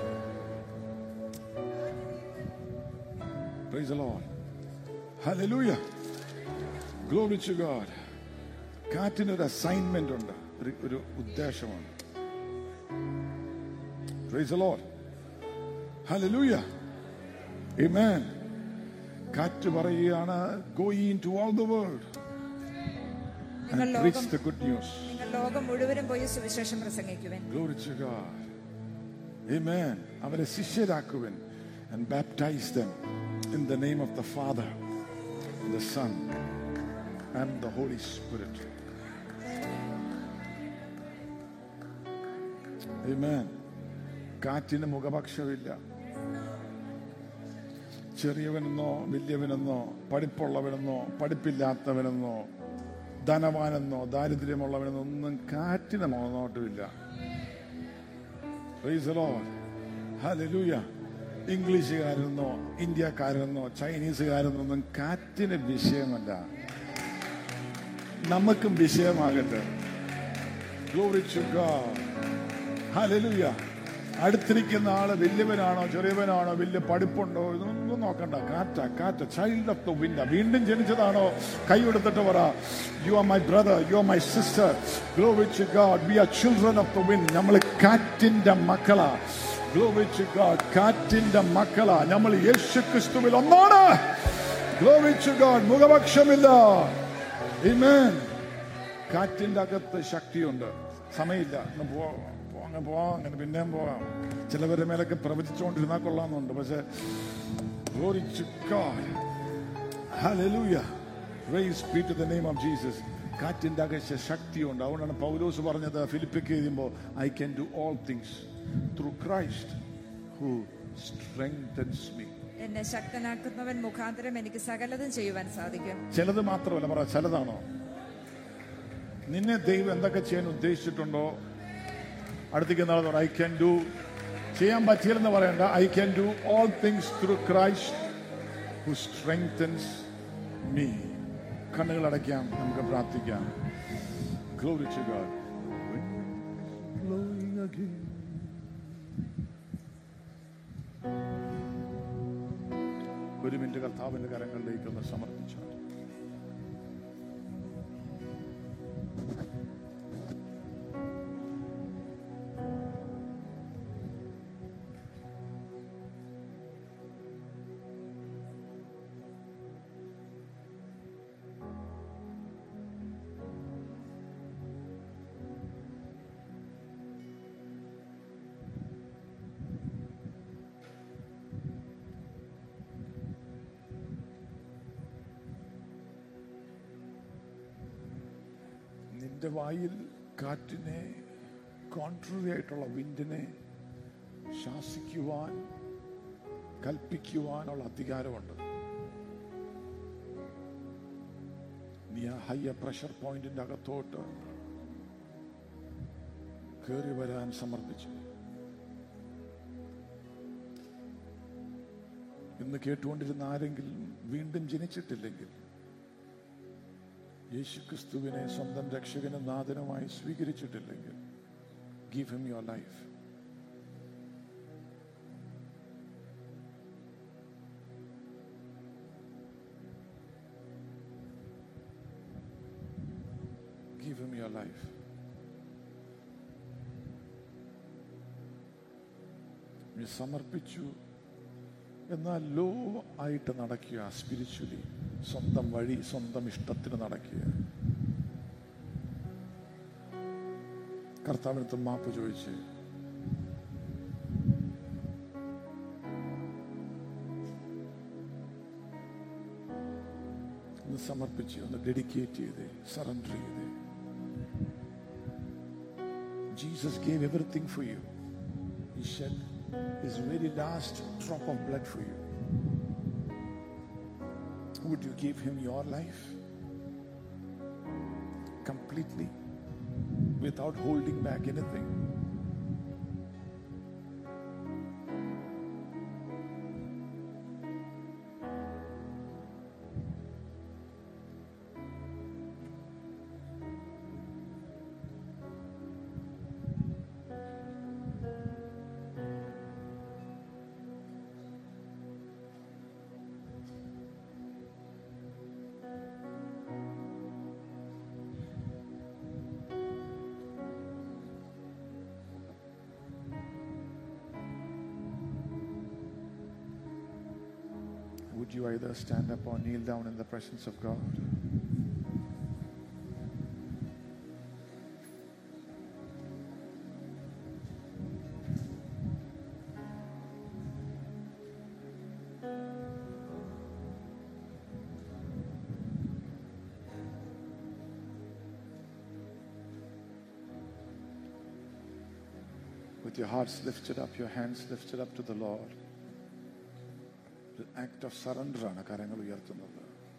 Praise the Lord. Hallelujah. Glory to God. കാറ്റിന് ഒരു അസൈൻമെന്റ് ഉണ്ട് ഒരു ഒരു ഉദ്ദേശമുണ്ട് Praise the Lord. Hallelujah. Amen. കാറ്റ് പറയുകയാണ് going to all the world നിങ്ങൾ and ലോകം preach the good news. നിങ്ങൾ ലോകം മുഴുവനും പോയി സുവിശേഷം പ്രസംഗിക്കുവൻ Glory to God. Amen. അവരെ ശിഷ്യരാക്കുവൻ and baptize them in the name of the Father, the Son, and the Holy Spirit. Amen. കാറ്റിന് മുഖപക്ഷമില്ല ചെറിയവനെന്നോ വലിയവനെന്നോ പഠിപ്പുള്ളവനെന്നോ പഠിപ്പില്ലാത്തവനെന്നോ ധനവാനെന്നോ ദാരിദ്ര്യമുള്ളവനെന്നോ ഒന്നും കാറ്റിന് മോനോട്ടമില്ല Praise the Lord. Hallelujah. ഇംഗ്ലീഷുകാരെന്നോ ഇന്ത്യക്കാരെന്നോ ചൈനീസുകാരെന്നൊന്നും കാറ്റിന് വിഷയമല്ല നമുക്കും വിഷയമാകട്ടെ Glory to God. Hallelujah. അടുത്തിരിക്കുന്ന ആള് വലിയവനാണോ ചെറിയവനാണോ വലിയ പഠിപ്പുണ്ടോ ഇതൊന്നും നോക്കണ്ട കാറ്റ കാറ്റ ചൈൽഡ് ഓഫ് ദ വിൻഡ വീണ്ടും ജനിച്ചതാണോ കൈ എടുത്തിട്ട് പറ you are my brother you are my sister glory to God we are children of the wind നമ്മൾ കാറ്റിന്റെ മക്കളാ ഗ്ലോറി ടു ഗാഡ് കാറ്റിന്റെ മക്കളാ നമ്മൾ യേശു ക്രിസ്തുവിൽ ഒന്നാണ് ഗ്ലോറി ടു ഗാഡ് മുഖപക്ഷമില്ല Amen. കാറ്റിന്റെ അകത്ത് ശക്തിയുണ്ട് സമയമില്ല അങ്ങ് പോവാ പോ- അങ്ങ് പോവാം അങ്ങനെ പിന്നെയും പോവാം ചിലവരുടെ മേലൊക്കെ പ്രവചിച്ചുകൊണ്ടിരുന്നാൽ കൊള്ളാമെന്നുണ്ട് പക്ഷെ Glory to God. Hallelujah. Praise be to the name of Jesus. കാറ്റിന്റെ അകത്ത് ശക്തിയുണ്ട് അതുകൊണ്ടാണ് പൗലോസ് പറഞ്ഞത് ഫിലിപ്പിക്ക് എഴുതുമ്പോൾ I can do all things through Christ who strengthens me എന്നെ ശക്തനാക്കുന്നവൻ മുഖാന്തരം എനിക്ക് സകലതും ചെയ്യുവാൻ സാധിക്കും ചിലത് മാത്രമല്ല പറ ചിലതാണോ നിന്നെ ദൈവം എന്തൊക്കെ ചെയ്യാൻ ഉദ്ദേശിച്ചിട്ടുണ്ടോ അടുത്തേക്ക് നാളെ പറ ഐ ക്യാൻ ഡു ചെയ്യാൻ പറ്റിയില്ലെന്ന് പറയണ്ട I can do all things through Christ who strengthens me കണ്ണുകൾ അടയ്ക്കാം നമുക്ക് പ്രാർത്ഥിക്കാം Glory to God. Blowing again. ഒരു മിനിറ്റ് കർത്താവിന്റെ കരങ്ങളിലേക്ക് ഒന്ന് സമർപ്പിച്ചാൽ നിന്റെ വായിൽ കാറ്റിനെ കോൺട്രറി ആയിട്ടുള്ള വിൻഡിനെ ശാസിക്കുവാൻ കൽപ്പിക്കുവാനുള്ള അധികാരമുണ്ട് നീ ആ ഹയ്യ പ്രഷർ പോയിന്റിന്റെ അകത്തോട്ട് കയറി വരാൻ സമർപ്പിച്ചു ഇന്ന് കേട്ടുകൊണ്ടിരുന്ന ആരെങ്കിലും വീണ്ടും ജനിച്ചിട്ടില്ലെങ്കിൽ യേശുക്രിസ്തുവിനെ സ്വന്തം രക്ഷകനും നാഥനുമായി സ്വീകരിച്ചിട്ടില്ലെങ്കിൽ give him your life give him your life നീ സമർപ്പിച്ചു എന്നാൽ ലോ ആയിട്ട് നടക്കുക സ്പിരിച്വലി സ്വന്തം വഴി സ്വന്തം ഇഷ്ടത്തിന് നടക്കുക കർത്താവിനത്ത് മാപ്പ് ചോദിച്ച് ഒന്ന് സമർപ്പിച്ച് ഒന്ന് ഡെഡിക്കേറ്റ് ചെയ്ത് സറണ്ടർ ചെയ്ത് Jesus gave everything for you He shed his very last drop of blood for you. Would you give him your life completely without holding back anything? Would you either stand up or kneel down in the presence of God? With your hearts lifted up, your hands lifted up to the Lord. Act of surrender ആണ് കരങ്ങൾ ഉയർത്തുന്നത്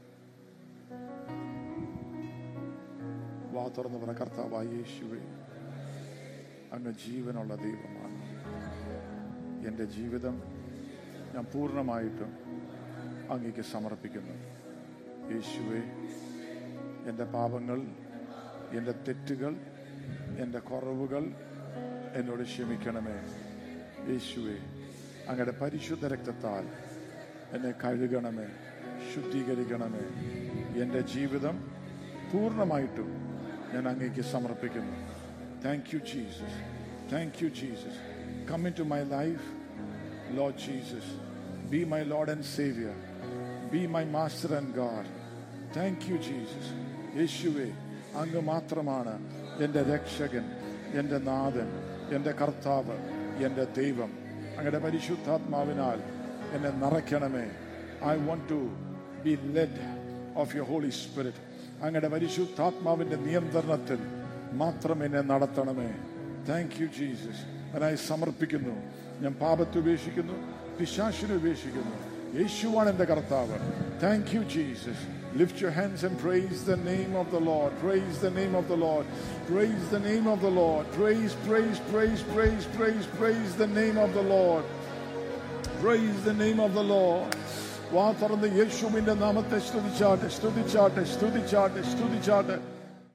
വാ തുറന്ന് പറ കർത്താവായ യേശുവേ അങ്ങ് ജീവനുള്ള ദൈവമാണ് എൻ്റെ ജീവിതം ഞാൻ പൂർണ്ണമായിട്ടും അങ്ങേക്ക് സമർപ്പിക്കുന്നു യേശുവേ എൻ്റെ പാപങ്ങൾ എൻ്റെ തെറ്റുകൾ എൻ്റെ കുറവുകൾ എന്നോട് ക്ഷമിക്കണമേ യേശുവേ അങ്ങയുടെ പരിശുദ്ധ രക്തത്താൽ എന്നെ കഴുകണമേ ശുദ്ധീകരിക്കണമേ എൻ്റെ ജീവിതം പൂർണ്ണമായിട്ടും ഞാൻ അങ്ങേക്ക് സമർപ്പിക്കുന്നു thank you Jesus thank you Jesus come into my life lord Jesus be my lord and saviour be my master and God thank you Jesus യേശുവേ അങ്ങ് മാത്രമാണ് എൻ്റെ രക്ഷകൻ എൻ്റെ നാഥൻ എൻ്റെ കർത്താവ് എൻ്റെ ദൈവം അങ്ങയുടെ പരിശുദ്ധാത്മാവിനാൽ എന്നെ നിറയ്ക്കണമേ I want to be led of your Holy Spirit അങ്ങയുടെ പരിശുദ്ധാത്മാവിന്റെ നിയന്ത്രണത്തിൽ മാത്രം എന്നെ നടത്തണമേ താങ്ക് യു ജീസസ് അതിനായി സമർപ്പിക്കുന്നു ഞാൻ പാപത്തെ ഉപേക്ഷിക്കുന്നു പിശാശിനെ ഉപേക്ഷിക്കുന്നു യേശുവാണ് എൻ്റെ കർത്താവ് thank you Jesus Lift your hands and praise the name of the Lord. Praise the name of the Lord. Praise the name of the Lord. Praise, praise, praise, praise, praise, praise the name of the Lord. Praise the name of the Lord. വാ തുറന്ന് യേശുവിന്റെ നാമത്തെ സ്തുതിച്ചാട്ടെ സ്തുതിച്ചാട്ടെ സ്തുതിച്ചാട്ടെ സ്തുതിച്ചാട്ടെ